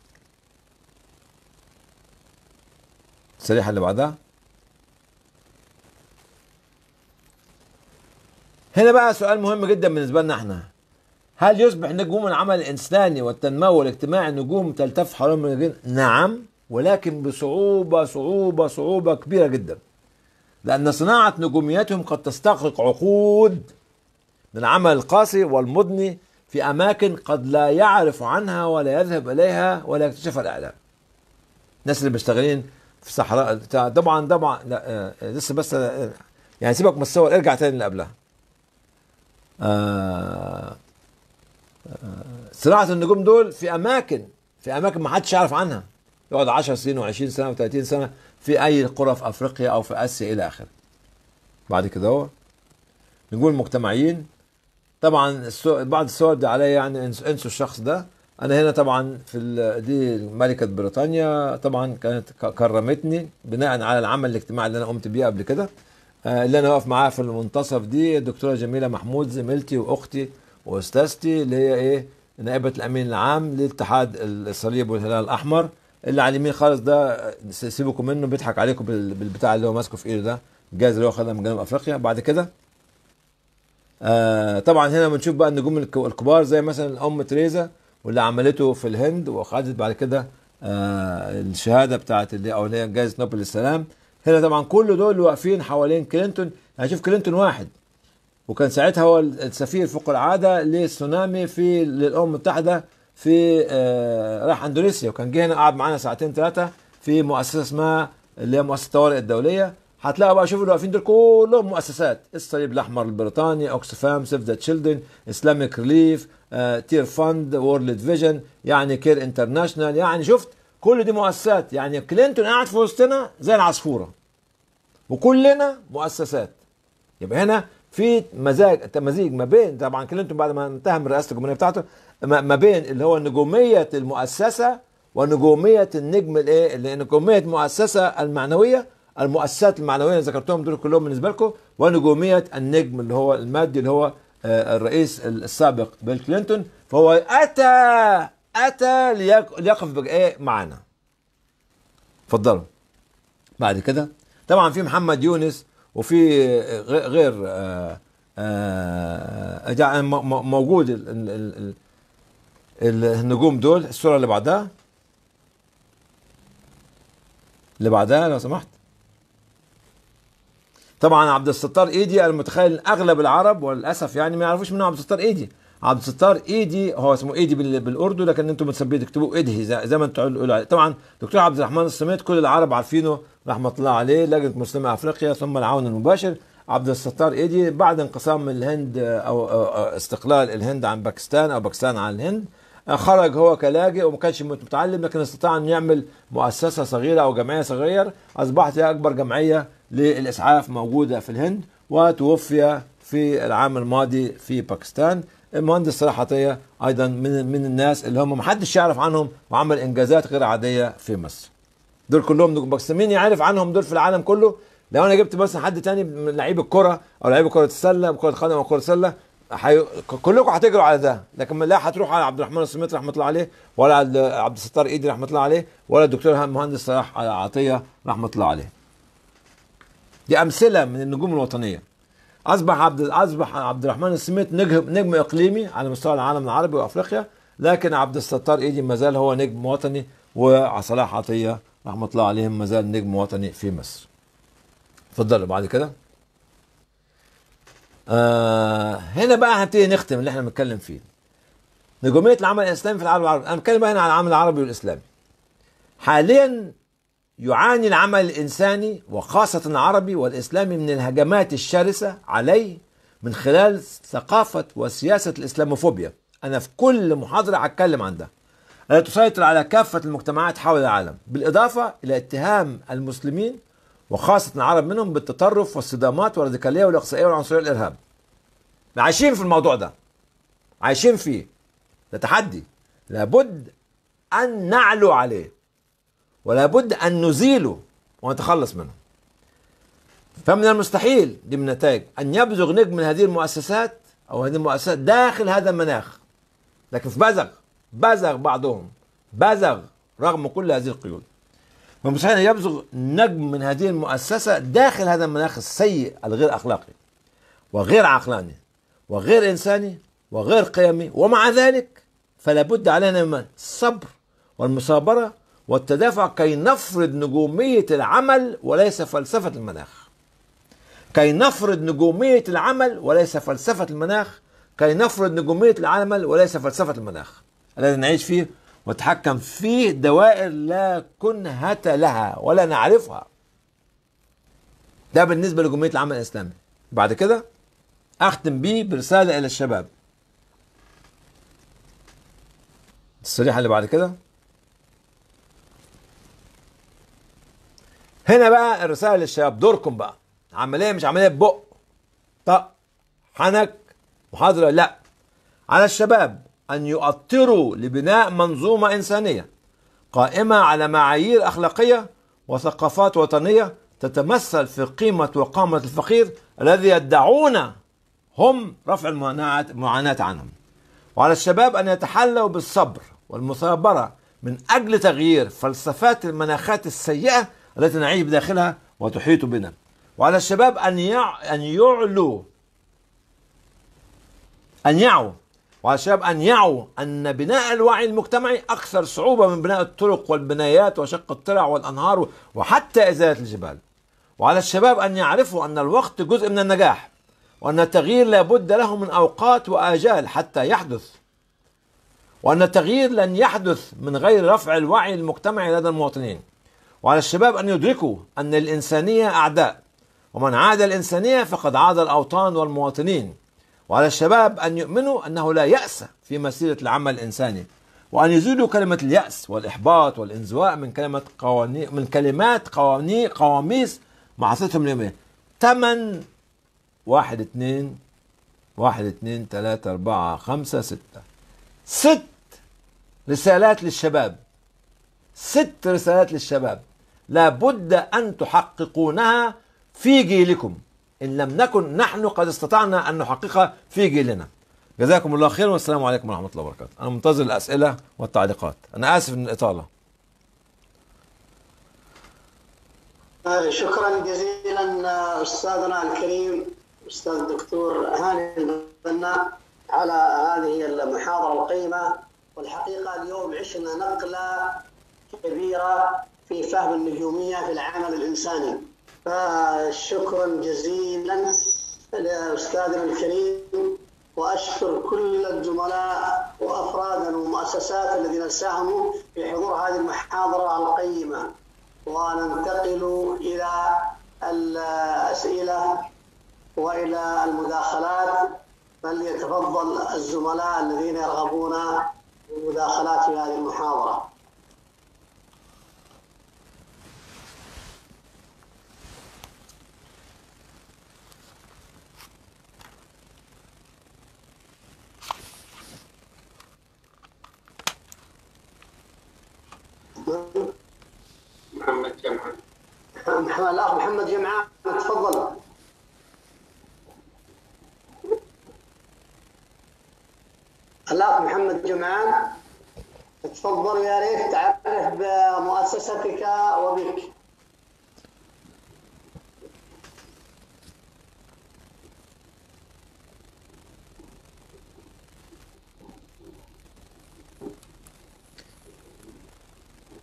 الشريحه اللي بعدها هنا بقى سؤال مهم جدا بالنسبه لنا احنا هل يصبح نجوم العمل الانساني والتنموي والاجتماعي نجوم تلتف حول المناجين؟ نعم ولكن بصعوبه صعوبه صعوبه كبيره جدا. لان صناعه نجوميتهم قد تستغرق عقود من العمل القاسي والمضني في اماكن قد لا يعرف عنها ولا يذهب اليها ولا يكتشفها الاعلام. الناس اللي بيشتغلين في صحراء بتاع- طبعا طبعا لا آه، لسه بس آه، يعني سيبك من الصور ارجع تاني اللي قبلها. آه صناعة النجوم دول في أماكن في أماكن ما حدش يعرف عنها يقعد 10 سنين و20 سنة و30 سنة في أي قرى في أفريقيا أو في آسيا إلى آخره بعد كده هو نجوم المجتمعيين طبعا الصو- بعض الصور دي عليا يعني انس- انسوا الشخص ده انا هنا طبعا في ال- دي ملكه بريطانيا طبعا كانت ك- كرمتني بناء على العمل الاجتماعي اللي انا قمت بيه قبل كده آه، اللي انا واقف معاها في المنتصف دي الدكتوره جميله محمود زميلتي واختي واستاذتي اللي هي ايه نائبه الامين العام لاتحاد الصليب والهلال الاحمر اللي على اليمين خالص ده آه، سيبكم منه بيضحك عليكم بال- بالبتاع اللي هو ماسكه في ايده ده الجائزه اللي هو خدها من جنوب افريقيا بعد كده آه طبعا هنا بنشوف بقى النجوم الك- الكبار زي مثلا ام تريزا واللي عملته في الهند واخذت بعد كده آه الشهاده بتاعت اللي او اللي هي جائزه نوبل للسلام هنا طبعا كل دول واقفين حوالين كلينتون يعني شوف كلينتون واحد وكان ساعتها هو السفير فوق العاده للسونامي في للامم المتحده في آه راح اندونيسيا وكان جه هنا قعد معانا ساعتين ثلاثه في مؤسسه اسمها اللي هي مؤسسه الطوارئ الدوليه هتلاقوا بقى شوفوا اللي واقفين دول كلهم مؤسسات الصليب الاحمر البريطاني اوكسفام سيف ذا تشيلدرن اسلاميك ريليف تير فند وورلد فيجن يعني كير انترناشونال يعني شفت كل دي مؤسسات يعني كلينتون قاعد في وسطنا زي العصفوره وكلنا مؤسسات يبقى هنا في مزاج مزيج ما بين طبعا كلينتون بعد ما انتهى من رئاسه الجمهوريه بتاعته ما ما بين اللي هو نجوميه المؤسسه ونجوميه النجم الايه اللي نجوميه المؤسسه المعنويه المؤسسات المعنويه اللي ذكرتهم دول كلهم بالنسبه لكم ونجوميه النجم اللي هو المادي اللي هو آه، الرئيس السابق بيل كلينتون فهو اتى اتى ليق- ليقف بقى ايه معانا اتفضلوا بعد كده طبعا في محمد يونس وفي غ- غير آه، آه، جا- م- م- موجود ال- ال- ال- ال- النجوم دول الصورة اللي بعدها اللي بعدها لو سمحت طبعا عبد الستار ايدي انا متخيل ان اغلب العرب وللاسف يعني ما يعرفوش منه عبد الستار ايدي عبد الستار ايدي هو اسمه ايدي بال- بالاردو لكن انتم بتسميه تكتبوه ايدي زي, زي ما انتم تقولوا عليه طبعا دكتور عبد الرحمن الصميت كل العرب عارفينه رحمه الله عليه لجنه مسلمه افريقيا ثم العون المباشر عبد الستار ايدي بعد انقسام الهند او أو- أو استقلال الهند عن باكستان او باكستان عن الهند خرج هو كلاجئ وما كانش متعلم لكن استطاع ان يعمل مؤسسه صغيره او جمعيه صغيره اصبحت هي اكبر جمعيه للاسعاف موجوده في الهند وتوفي في العام الماضي في باكستان المهندس صلاح عطيه ايضا من من الناس اللي هم ما حدش يعرف عنهم وعمل انجازات غير عاديه في مصر دول كلهم نجوم بس مين يعرف عنهم دول في العالم كله لو انا جبت مثلا حد تاني من لعيب الكره او لعيب كره السله كره قدم او كره سله حي... كلكم هتجروا على ده لكن لا هتروح على عبد الرحمن السميت رحمه الله عليه ولا على عبد الستار ايدي رحمه الله عليه ولا الدكتور مهندس صلاح عطيه رحمه الله عليه دي امثله من النجوم الوطنيه اصبح عبد اصبح عبد الرحمن السميت نجم نجم اقليمي على مستوى العالم العربي وافريقيا لكن عبد الستار ايدي ما زال هو نجم وطني وصلاح عطيه رحمه الله عليهم ما زال نجم وطني في مصر اتفضلوا بعد كده آه هنا بقى هنبتدي نختم اللي احنا بنتكلم فيه نجوميه العمل الاسلامي في العالم العربي انا بتكلم بقى هنا عن العمل العربي والاسلامي حاليا يعاني العمل الانساني وخاصه العربي والاسلامي من الهجمات الشرسه عليه من خلال ثقافه وسياسه الاسلاموفوبيا انا في كل محاضره هتكلم عن ده التي تسيطر على كافه المجتمعات حول العالم بالاضافه الى اتهام المسلمين وخاصه العرب منهم بالتطرف والصدامات والراديكاليه والاقصائيه والعنصريه والارهاب عايشين في الموضوع ده عايشين فيه ده تحدي لابد ان نعلو عليه ولا بد ان نزيله ونتخلص منه فمن المستحيل دي من النتائج ان يبزغ نجم من هذه المؤسسات او هذه المؤسسات داخل هذا المناخ لكن في بزغ بزغ بعضهم بزغ رغم كل هذه القيود من المستحيل ان يبزغ نجم من هذه المؤسسه داخل هذا المناخ السيء الغير اخلاقي وغير عقلاني وغير انساني وغير قيمي ومع ذلك فلا بد علينا من الصبر والمصابره والتدافع كي نفرض نجومية العمل وليس فلسفة المناخ كي نفرض نجومية العمل وليس فلسفة المناخ كي نفرض نجومية العمل وليس فلسفة المناخ الذي نعيش فيه ونتحكم فيه دوائر لا كنهة لها ولا نعرفها ده بالنسبة لنجومية العمل الإسلامي بعد كده أختم بيه برسالة إلى الشباب الصريحة اللي بعد كده هنا بقى الرسالة للشباب دوركم بقى عملية مش عملية بق طق حنك محاضرة لا على الشباب أن يؤطروا لبناء منظومة إنسانية قائمة على معايير أخلاقية وثقافات وطنية تتمثل في قيمة وقامة الفقير الذي يدعون هم رفع المعاناة المعاناة عنهم وعلى الشباب أن يتحلوا بالصبر والمثابرة من أجل تغيير فلسفات المناخات السيئة التي نعيش بداخلها وتحيط بنا وعلى الشباب أن يع... أن يعلوا أن يعوا وعلى الشباب أن يعوا أن بناء الوعي المجتمعي أكثر صعوبة من بناء الطرق والبنايات وشق الترع والأنهار وحتى إزالة الجبال وعلى الشباب أن يعرفوا أن الوقت جزء من النجاح وأن التغيير لابد له من أوقات وآجال حتى يحدث وأن التغيير لن يحدث من غير رفع الوعي المجتمعي لدى المواطنين وعلى الشباب أن يدركوا أن الإنسانية أعداء ومن عاد الإنسانية فقد عاد الأوطان والمواطنين وعلى الشباب أن يؤمنوا أنه لا يأس في مسيرة العمل الإنساني وأن يزيلوا كلمة اليأس والإحباط والإنزواء من كلمة قواني من كلمات قواني قواميس معصيتهم اليومية ثمن واحد اثنين واحد اثنين ثلاثة أربعة خمسة ستة ست رسالات للشباب ست رسالات للشباب لابد أن تحققونها في جيلكم إن لم نكن نحن قد استطعنا أن نحققها في جيلنا جزاكم الله خير والسلام عليكم ورحمة الله وبركاته أنا منتظر الأسئلة والتعليقات أنا آسف من الإطالة شكرا جزيلا أستاذنا الكريم أستاذ الدكتور هاني البنا على هذه المحاضرة القيمة والحقيقة اليوم عشنا نقلة كبيرة في فهم النجومية في العمل الإنساني فشكرا جزيلا لأستاذنا الكريم وأشكر كل الزملاء وأفراد والمؤسسات الذين ساهموا في حضور هذه المحاضرة القيمة وننتقل إلى الأسئلة وإلى المداخلات فليتفضل الزملاء الذين يرغبون بالمداخلات في هذه المحاضرة محمد جمعة محمد الأخ محمد جمعان تفضل الأخ محمد جمعان تفضل يا ريت تعرف بمؤسستك وبك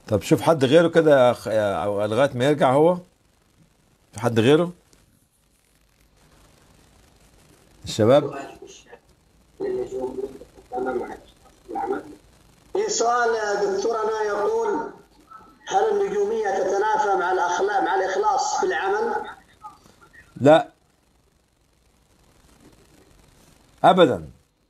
طب شوف حد غيره كده يا أخ- يا- أو لغايه ما يرجع هو في حد غيره الشباب للنجوم تتعامل مع العمل في سؤال دكتورنا يقول هل النجومية تتنافى مع الأخلاق مع الإخلاص في العمل؟ لا ابدا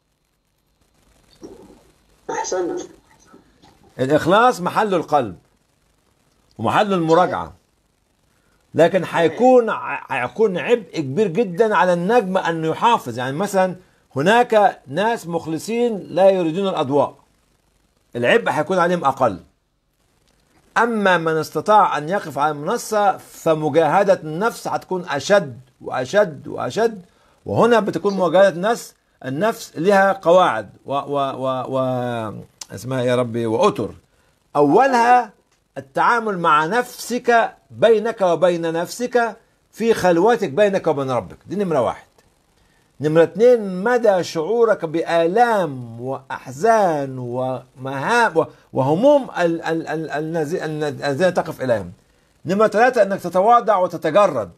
أحسنت الاخلاص محله القلب ومحله المراجعه لكن هيكون هيكون عبء كبير جدا على النجم انه يحافظ يعني مثلا هناك ناس مخلصين لا يريدون الاضواء العبء هيكون عليهم اقل اما من استطاع ان يقف على المنصه فمجاهده النفس هتكون اشد واشد واشد وهنا بتكون مواجهه النفس النفس لها قواعد و, و, و, و اسمها يا ربي واطر اولها التعامل مع نفسك بينك وبين نفسك في خلوتك بينك وبين ربك دي نمره واحد نمرة اتنين مدى شعورك بآلام وأحزان ومهام و- وهموم ال- ال- ال- الذي- الذين تقف إليهم نمرة ثلاثة أنك تتواضع وتتجرد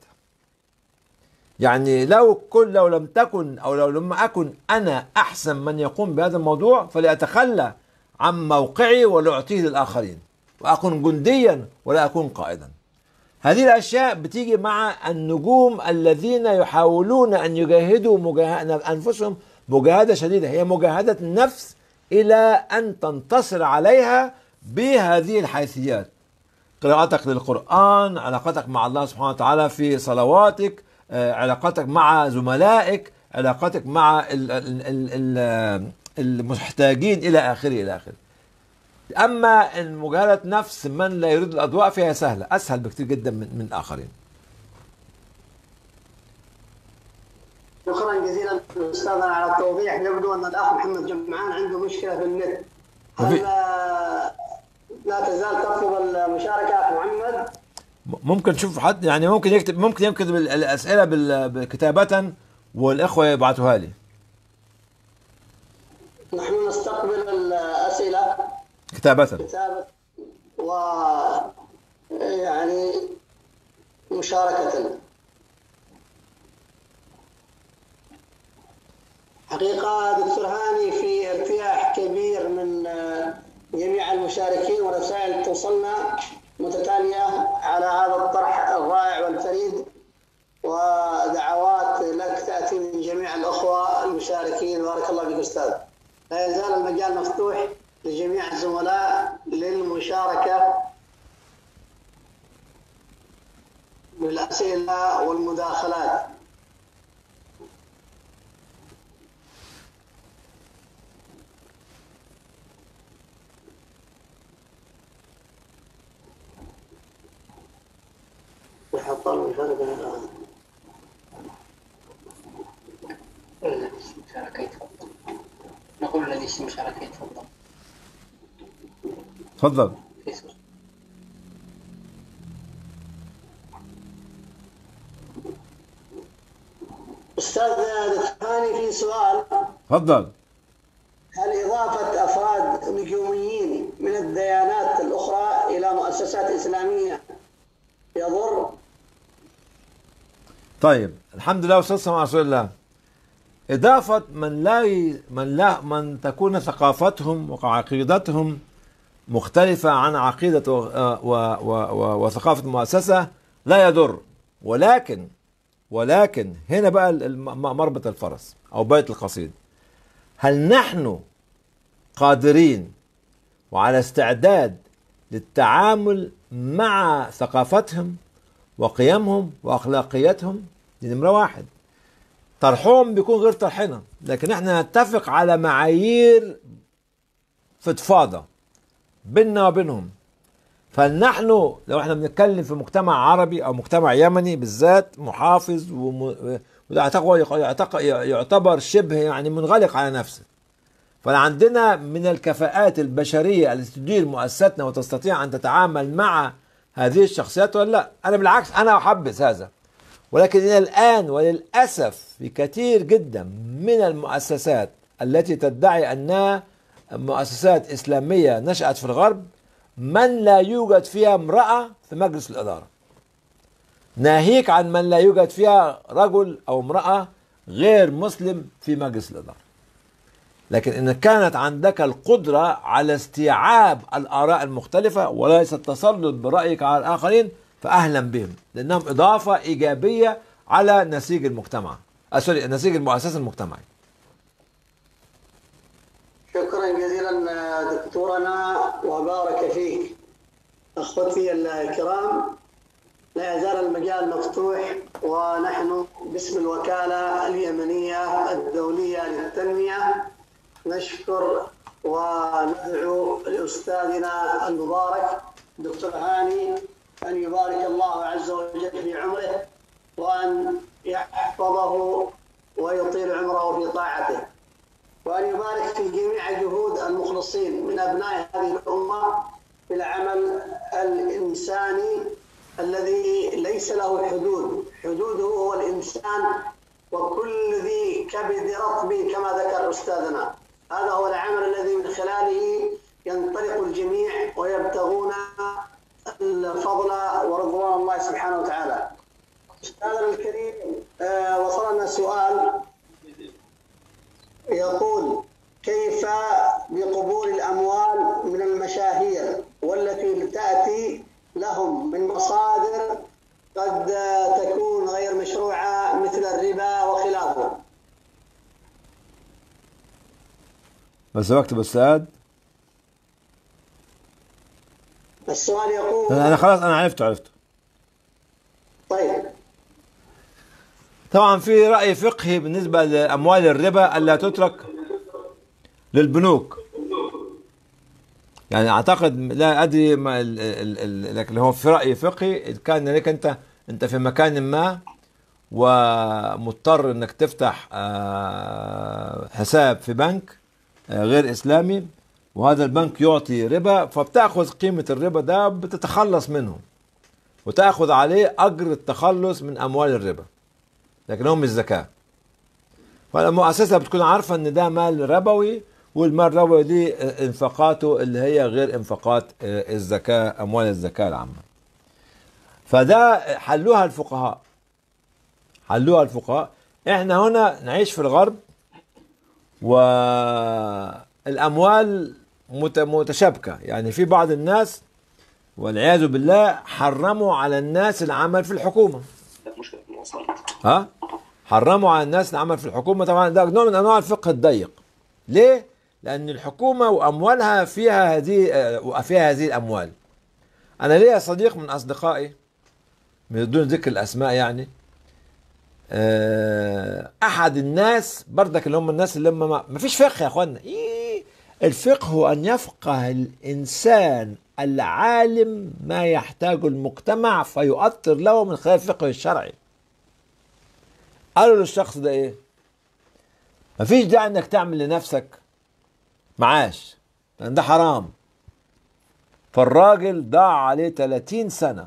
يعني لو كل لو لم تكن أو لو لم أكن أنا أحسن من يقوم بهذا الموضوع فلأتخلى عن موقعي ولأعطيه للآخرين وأكون جنديا ولا أكون قائدا هذه الأشياء بتيجي مع النجوم الذين يحاولون أن يجاهدوا مجاه... أنفسهم مجاهدة شديدة هي مجاهدة النفس إلى أن تنتصر عليها بهذه الحيثيات قراءتك للقرآن علاقتك مع الله سبحانه وتعالى في صلواتك آه، علاقتك مع زملائك علاقتك مع ال- ال- ال- ال- المحتاجين إلى آخره إلى آخره اما ان مجاهده نفس من لا يريد الاضواء فهي سهله اسهل بكثير جدا من من الاخرين شكرا جزيلا أستاذنا على التوضيح يبدو أن الأخ محمد جمعان عنده مشكلة في النت هل وفي- آه، لا تزال تطلب المشاركة أخ محمد؟ م- ممكن تشوف حد يعني ممكن يكتب ممكن يكتب ال- الاسئله بال- كتابه والاخوه يبعتوها لي نحن نستقبل الأسئلة كتابه كتابة و يعني مشاركة حقيقة دكتور هاني في ارتياح كبير من آه، جميع المشاركين ورسائل توصلنا متتالية على هذا الطرح الرائع والفريد ودعوات لك تأتي من جميع الأخوة المشاركين بارك الله فيك أستاذ لا يزال المجال مفتوح لجميع الزملاء للمشاركة بالأسئلة والمداخلات يحط المشاركة الآن المشاركة يتفضل نقول الذي يشتري مشاركة يتفضل تفضل فيسبوك أستاذ دكتوراني في سؤال تفضل هل إضافة أفراد نجوميين من الديانات الأخرى إلى مؤسسات إسلامية يضر؟ طيب الحمد لله والصلاه على رسول الله اضافه من لا ي... من لا من تكون ثقافتهم وعقيدتهم مختلفه عن عقيده و... و... و... و... وثقافه المؤسسه لا يضر ولكن ولكن هنا بقى الم- مربط الفرس او بيت القصيد هل نحن قادرين وعلى استعداد للتعامل مع ثقافتهم وقيمهم واخلاقياتهم دي نمره واحد طرحهم بيكون غير طرحنا لكن احنا نتفق على معايير فضفاضه بيننا وبينهم فنحن لو احنا بنتكلم في مجتمع عربي او مجتمع يمني بالذات محافظ وم... وده يعتبر يعتبر- يعتبر شبه يعني منغلق على نفسه فعندنا من الكفاءات البشريه التي تدير مؤسستنا وتستطيع ان تتعامل مع هذه الشخصيات ولا لا؟ انا بالعكس انا احبذ هذا ولكن الى الان وللاسف في كثير جدا من المؤسسات التي تدعي انها مؤسسات اسلاميه نشات في الغرب من لا يوجد فيها امرأة في مجلس الإدارة ناهيك عن من لا يوجد فيها رجل أو امرأة غير مسلم في مجلس الإدارة لكن إن كانت عندك القدرة على استيعاب الآراء المختلفة وليس التسلط برأيك على الآخرين فأهلا بهم لأنهم إضافة إيجابية على نسيج المجتمع آه سوري نسيج المؤسسة المجتمعي شكرا جزيلا دكتورنا وبارك فيك اخوتي الكرام لا يزال المجال مفتوح ونحن باسم الوكاله اليمنيه الدوليه للتنميه نشكر وندعو لاستاذنا المبارك دكتور هاني ان يبارك الله عز وجل في عمره وان يحفظه ويطيل عمره في طاعته وأن يبارك في جميع جهود المخلصين من أبناء هذه الأمة في العمل الإنساني الذي ليس له حدود حدوده هو الإنسان وكل ذي كبد رطب كما ذكر أستاذنا هذا هو العمل الذي من خلاله ينطلق الجميع ويبتغون الفضل ورضوان الله سبحانه وتعالى أستاذنا الكريم آه، وصلنا سؤال يقول كيف بقبول الأموال من المشاهير والتي تأتي لهم من مصادر قد تكون غير مشروعة مثل الربا وخلافه بس وقت بالساد السؤال يقول أنا خلاص أنا عرفته عرفته طيب طبعا في رأي فقهي بالنسبة لأموال الربا ألا تترك للبنوك يعني أعتقد لا أدري ما ال ال ال لكن هو في رأي فقهي إذا كان لك أنت أنت في مكان ما ومضطر أنك تفتح آه، حساب في بنك آه، غير إسلامي وهذا البنك يعطي ربا فبتاخذ قيمة الربا ده بتتخلص منه وتاخذ عليه أجر التخلص من أموال الربا لكن هو مش زكاة فالمؤسسة بتكون عارفة ان ده مال ربوي والمال الربوي دي انفاقاته اللي هي غير انفاقات الزكاة اموال الزكاة العامة فده حلوها الفقهاء حلوها الفقهاء احنا هنا نعيش في الغرب والاموال مت- متشابكة يعني في بعض الناس والعياذ بالله حرموا على الناس العمل في الحكومه عندك مشكله في المواصلات ها حرموا على الناس العمل في الحكومه طبعا ده نوع من انواع الفقه الضيق ليه لان الحكومه واموالها فيها هذه آه، فيها هذه الاموال انا ليا صديق من اصدقائي من دون ذكر الاسماء يعني آه، احد الناس بردك اللي هم الناس اللي هم ما ما فيش فقه يا اخوانا إيه الفقه هو ان يفقه الانسان العالم ما يحتاجه المجتمع فيؤثر له من خلال الفقه الشرعي قالوا للشخص ده ايه مفيش داعي انك تعمل لنفسك معاش لان ده حرام فالراجل ضاع عليه 30 سنة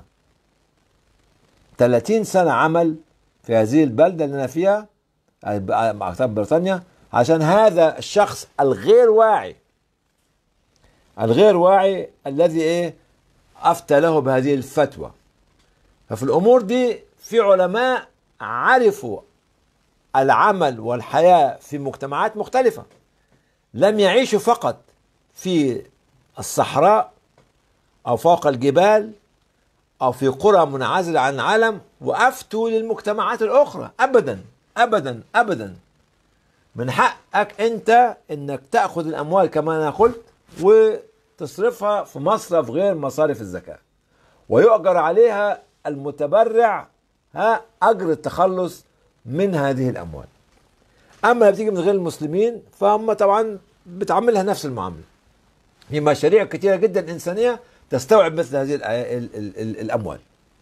30 سنة عمل في هذه البلدة اللي أنا فيها أعتقد بريطانيا عشان هذا الشخص الغير واعي الغير واعي الذي إيه أفتى له بهذه الفتوى ففي الأمور دي في علماء عرفوا العمل والحياة في مجتمعات مختلفة لم يعيشوا فقط في الصحراء أو فوق الجبال أو في قرى منعزلة عن العالم وأفتوا للمجتمعات الأخرى أبدا أبدا أبدا من حقك أنت أنك تأخذ الأموال كما أنا قلت وتصرفها في مصرف غير مصارف الزكاة ويؤجر عليها المتبرع ها أجر التخلص من هذه الأموال أما بتيجي من غير المسلمين فهم طبعا بتعملها نفس المعاملة في مشاريع كثيرة جدا إنسانية تستوعب مثل هذه ال ال ال ال الأموال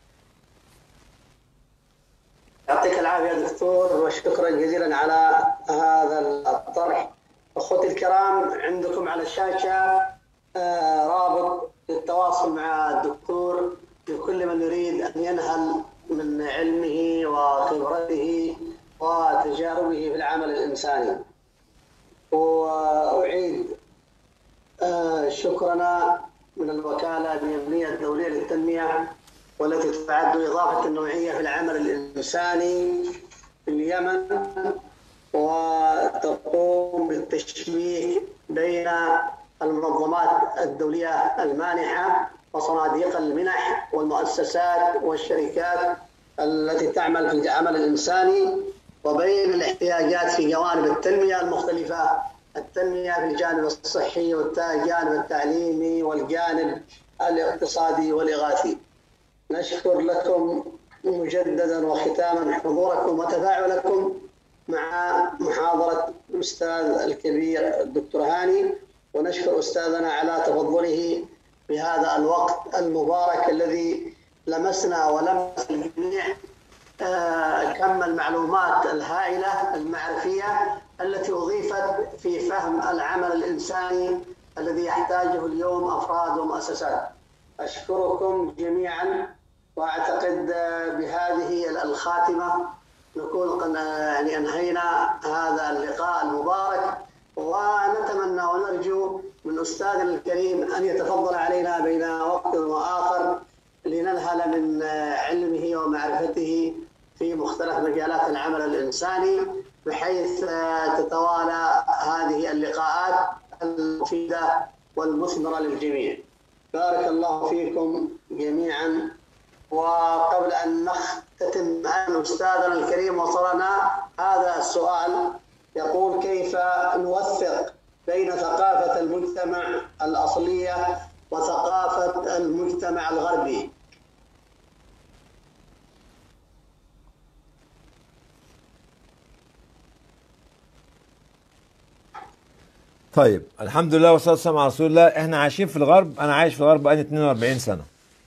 يعطيك العافية دكتور وشكرا جزيلا على هذا الطرح أخوتي الكرام عندكم على الشاشة آه، رابط للتواصل مع الدكتور لكل من يريد أن ينهل من علمه وخبرته وتجاربه في العمل الإنساني وأعيد آه، شكرنا من الوكالة اليمنية الدولية للتنمية والتي تعد إضافة نوعية في العمل الإنساني في اليمن وتقوم بالتشبيك بين المنظمات الدولية المانحة وصناديق المنح والمؤسسات والشركات التي تعمل في العمل الإنساني وبين الاحتياجات في جوانب التنمية المختلفة التنمية في الجانب الصحي والجانب التعليمي والجانب الاقتصادي والإغاثي نشكر لكم مجددا وختاما حضوركم وتفاعلكم مع محاضرة الأستاذ الكبير الدكتور هاني ونشكر أستاذنا على تفضله بهذا الوقت المبارك الذي لمسنا ولمس الجميع آه، كم المعلومات الهائلة المعرفية التي أضيفت في فهم العمل الإنساني الذي يحتاجه اليوم أفراد ومؤسسات أشكركم جميعا وأعتقد بهذه الخاتمة نكون يعني أنهينا هذا اللقاء المبارك ونتمنى ونرجو من أستاذنا الكريم أن يتفضل علينا بين وقت وآخر لننهل من علمه ومعرفته في مختلف مجالات العمل الإنساني بحيث تتوالى هذه اللقاءات المفيدة والمثمرة للجميع بارك الله فيكم جميعا وقبل أن نختتم أن أستاذنا الكريم وصلنا هذا السؤال يقول كيف نوثق بين ثقافة المجتمع الأصلية وثقافة المجتمع الغربي طيب الحمد لله والصلاه والسلام على رسول الله احنا عايشين في الغرب انا عايش في الغرب بقالي 42 سنه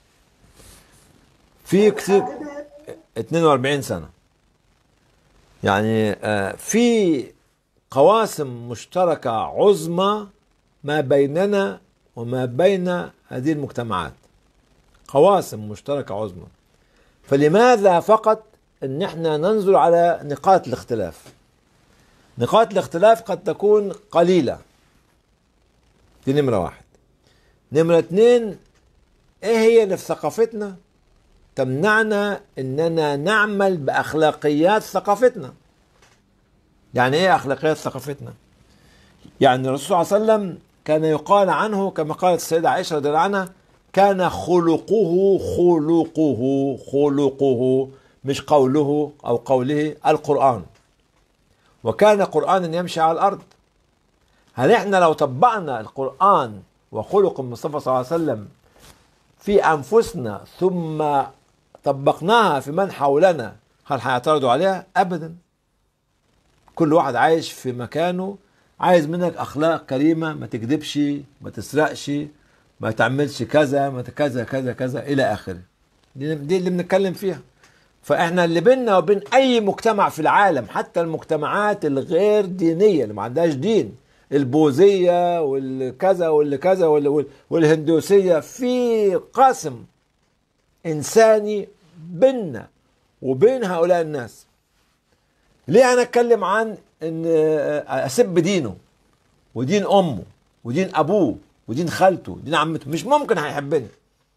في كتير 42 سنه يعني آه، في قواسم مشتركه عظمى ما بيننا وما بين هذه المجتمعات قواسم مشتركه عظمى فلماذا فقط ان احنا ننظر على نقاط الاختلاف نقاط الاختلاف قد تكون قليله دي نمرة واحد نمرة اتنين ايه هي اللي في ثقافتنا تمنعنا اننا نعمل باخلاقيات ثقافتنا يعني ايه اخلاقيات ثقافتنا يعني الرسول صلى الله عليه وسلم كان يقال عنه كما قالت السيدة عائشة رضي الله عنها كان خلقه خلقه خلقه مش قوله او قوله القرآن وكان قرآنا يمشي على الارض هل احنا لو طبقنا القرآن وخلق المصطفى صلى الله عليه وسلم في أنفسنا ثم طبقناها في من حولنا هل هيعترضوا عليها؟ أبدا كل واحد عايش في مكانه عايز منك أخلاق كريمة ما تكذبش ما تسرقش ما تعملش كذا ما كذا كذا كذا إلى آخره دي, دي اللي بنتكلم فيها فاحنا اللي بيننا وبين اي مجتمع في العالم حتى المجتمعات الغير دينيه اللي ما عندهاش دين البوذيه والكذا واللي كذا والهندوسيه في قاسم انساني بيننا وبين هؤلاء الناس ليه انا اتكلم عن ان اسب دينه ودين امه ودين ابوه ودين خالته ودين عمته مش ممكن هيحبني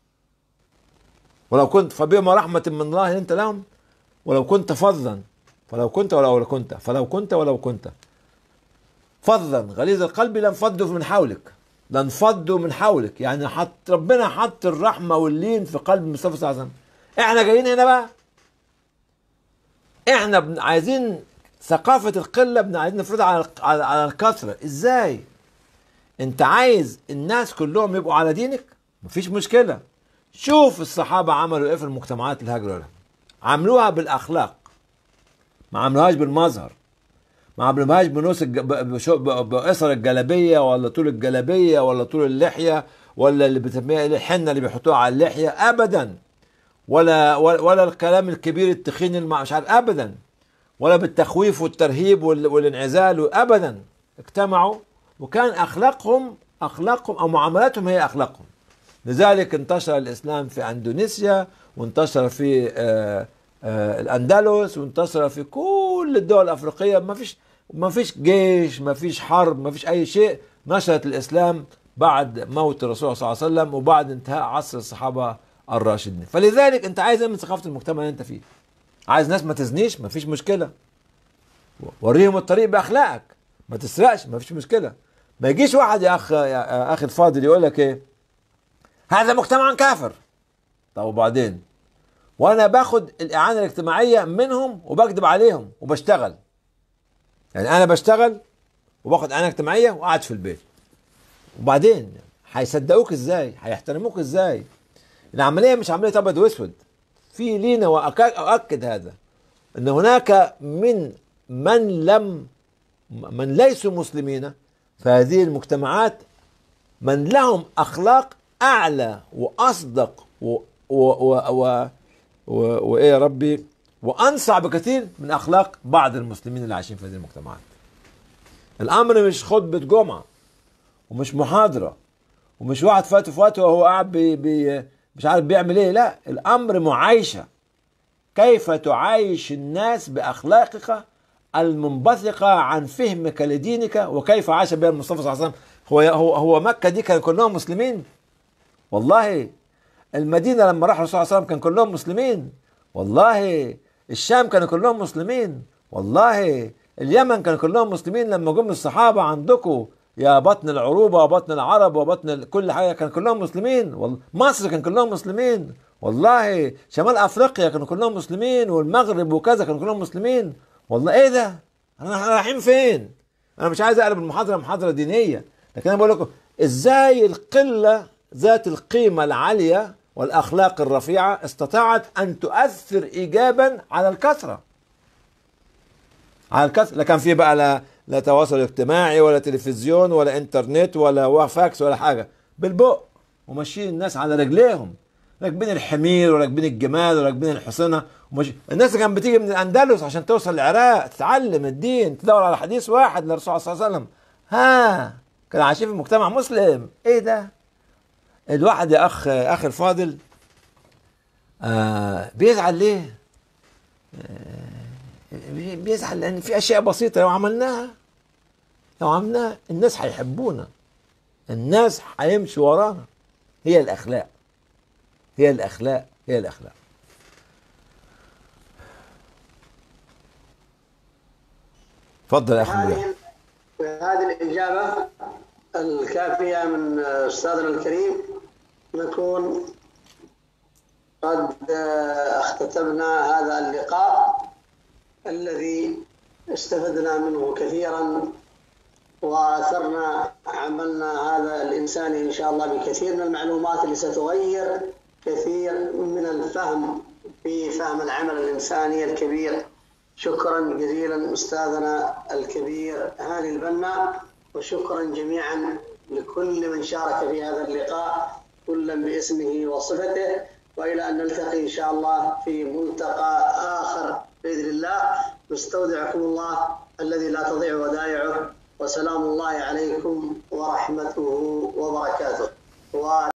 ولو كنت فبما رحمة من الله انت لهم ولو كنت فظا فلو كنت ولو كنت فلو كنت ولو كنت فظا غليظ القلب لانفضوا من حولك لانفضوا من حولك يعني حط ربنا حط الرحمه واللين في قلب المصطفى صلى الله عليه وسلم احنا جايين هنا بقى احنا عايزين ثقافه القله بن عايزين نفرضها على على الكثره ازاي انت عايز الناس كلهم يبقوا على دينك مفيش مشكله شوف الصحابه عملوا ايه في المجتمعات الهجره عملوها بالاخلاق ما عملوهاش بالمظهر ما عملوهاش بنص بقصر الجلابيه ولا طول الجلابيه ولا طول اللحيه ولا اللي بتسميها الحنه اللي بيحطوها على اللحيه ابدا ولا ولا الكلام الكبير التخين مش عارف ابدا ولا بالتخويف والترهيب والانعزال ابدا اجتمعوا وكان اخلاقهم اخلاقهم او معاملاتهم هي اخلاقهم لذلك انتشر الاسلام في اندونيسيا وانتشر في آآ آآ الاندلس وانتشر في كل الدول الافريقيه ما فيش ما فيش جيش ما فيش حرب ما فيش اي شيء نشرت الاسلام بعد موت الرسول صلى الله عليه وسلم وبعد انتهاء عصر الصحابه الراشدين فلذلك انت عايز ايه من ثقافه المجتمع اللي انت فيه عايز ناس ما تزنيش ما فيش مشكله وريهم الطريق باخلاقك ما تسرقش ما فيش مشكله ما يجيش واحد يا اخ يا اخي الفاضل يقول لك ايه هذا مجتمع كافر طب وبعدين وانا باخد الاعانه الاجتماعيه منهم وبكذب عليهم وبشتغل يعني انا بشتغل وباخد اعانه اجتماعيه وقاعد في البيت وبعدين هيصدقوك ازاي هيحترموك ازاي العمليه مش عمليه ابيض واسود في لينا واؤكد هذا ان هناك من من لم من ليسوا مسلمين فهذه المجتمعات من لهم اخلاق اعلى واصدق و و و و و وايه يا ربي وانصع بكثير من اخلاق بعض المسلمين اللي عايشين في هذه المجتمعات. الامر مش خطبه جمعه ومش محاضره ومش واحد فاته فاته وهو قاعد بي بي مش عارف بيعمل ايه لا الامر معايشه كيف تعايش الناس باخلاقك المنبثقه عن فهمك لدينك وكيف عاش بها المصطفى صلى الله عليه وسلم هو هو هو مكه دي كانوا كلهم مسلمين والله المدينه لما راح الرسول صلى الله عليه وسلم كان كلهم مسلمين والله الشام كانوا كلهم مسلمين والله اليمن كانوا كلهم مسلمين لما جم الصحابه عندكم يا بطن العروبه وبطن العرب وبطن كل حاجه كانوا كلهم مسلمين والله مصر كان كلهم مسلمين والله شمال افريقيا كانوا كلهم مسلمين والمغرب وكذا كانوا كلهم مسلمين والله ايه ده؟ احنا رايحين فين؟ انا مش عايز اقلب المحاضره محاضره دينيه لكن انا بقول لكم ازاي القله ذات القيمه العاليه والاخلاق الرفيعه استطاعت ان تؤثر ايجابا على الكثره على الكثره لا كان في بقى لا لا تواصل اجتماعي ولا تلفزيون ولا انترنت ولا فاكس ولا حاجه بالبق وماشيين الناس على رجليهم راكبين الحمير وراكبين الجمال وراكبين الحصنه ومش... الناس كانت بتيجي من الاندلس عشان توصل العراق تتعلم الدين تدور على حديث واحد للرسول صلى الله عليه وسلم ها كانوا عايشين في مجتمع مسلم ايه ده الواحد يا اخ اخي الفاضل آه بيزعل ليه آه بيزعل لان في اشياء بسيطه لو عملناها لو عملناها الناس هيحبونا الناس هيمشوا ورانا هي الاخلاق هي الاخلاق هي الاخلاق تفضل يا اخي هذه هذه الإجابة الكافية من أستاذنا الكريم نكون قد اختتمنا هذا اللقاء الذي استفدنا منه كثيرا وأثرنا عملنا هذا الإنساني إن شاء الله بكثير من المعلومات اللي ستغير كثير من الفهم في فهم العمل الإنساني الكبير شكرا جزيلا أستاذنا الكبير هاني البنا وشكرا جميعا لكل من شارك في هذا اللقاء كلا باسمه وصفته والى ان نلتقي ان شاء الله في ملتقى اخر باذن الله نستودعكم الله الذي لا تضيع ودائعه وسلام الله عليكم ورحمته وبركاته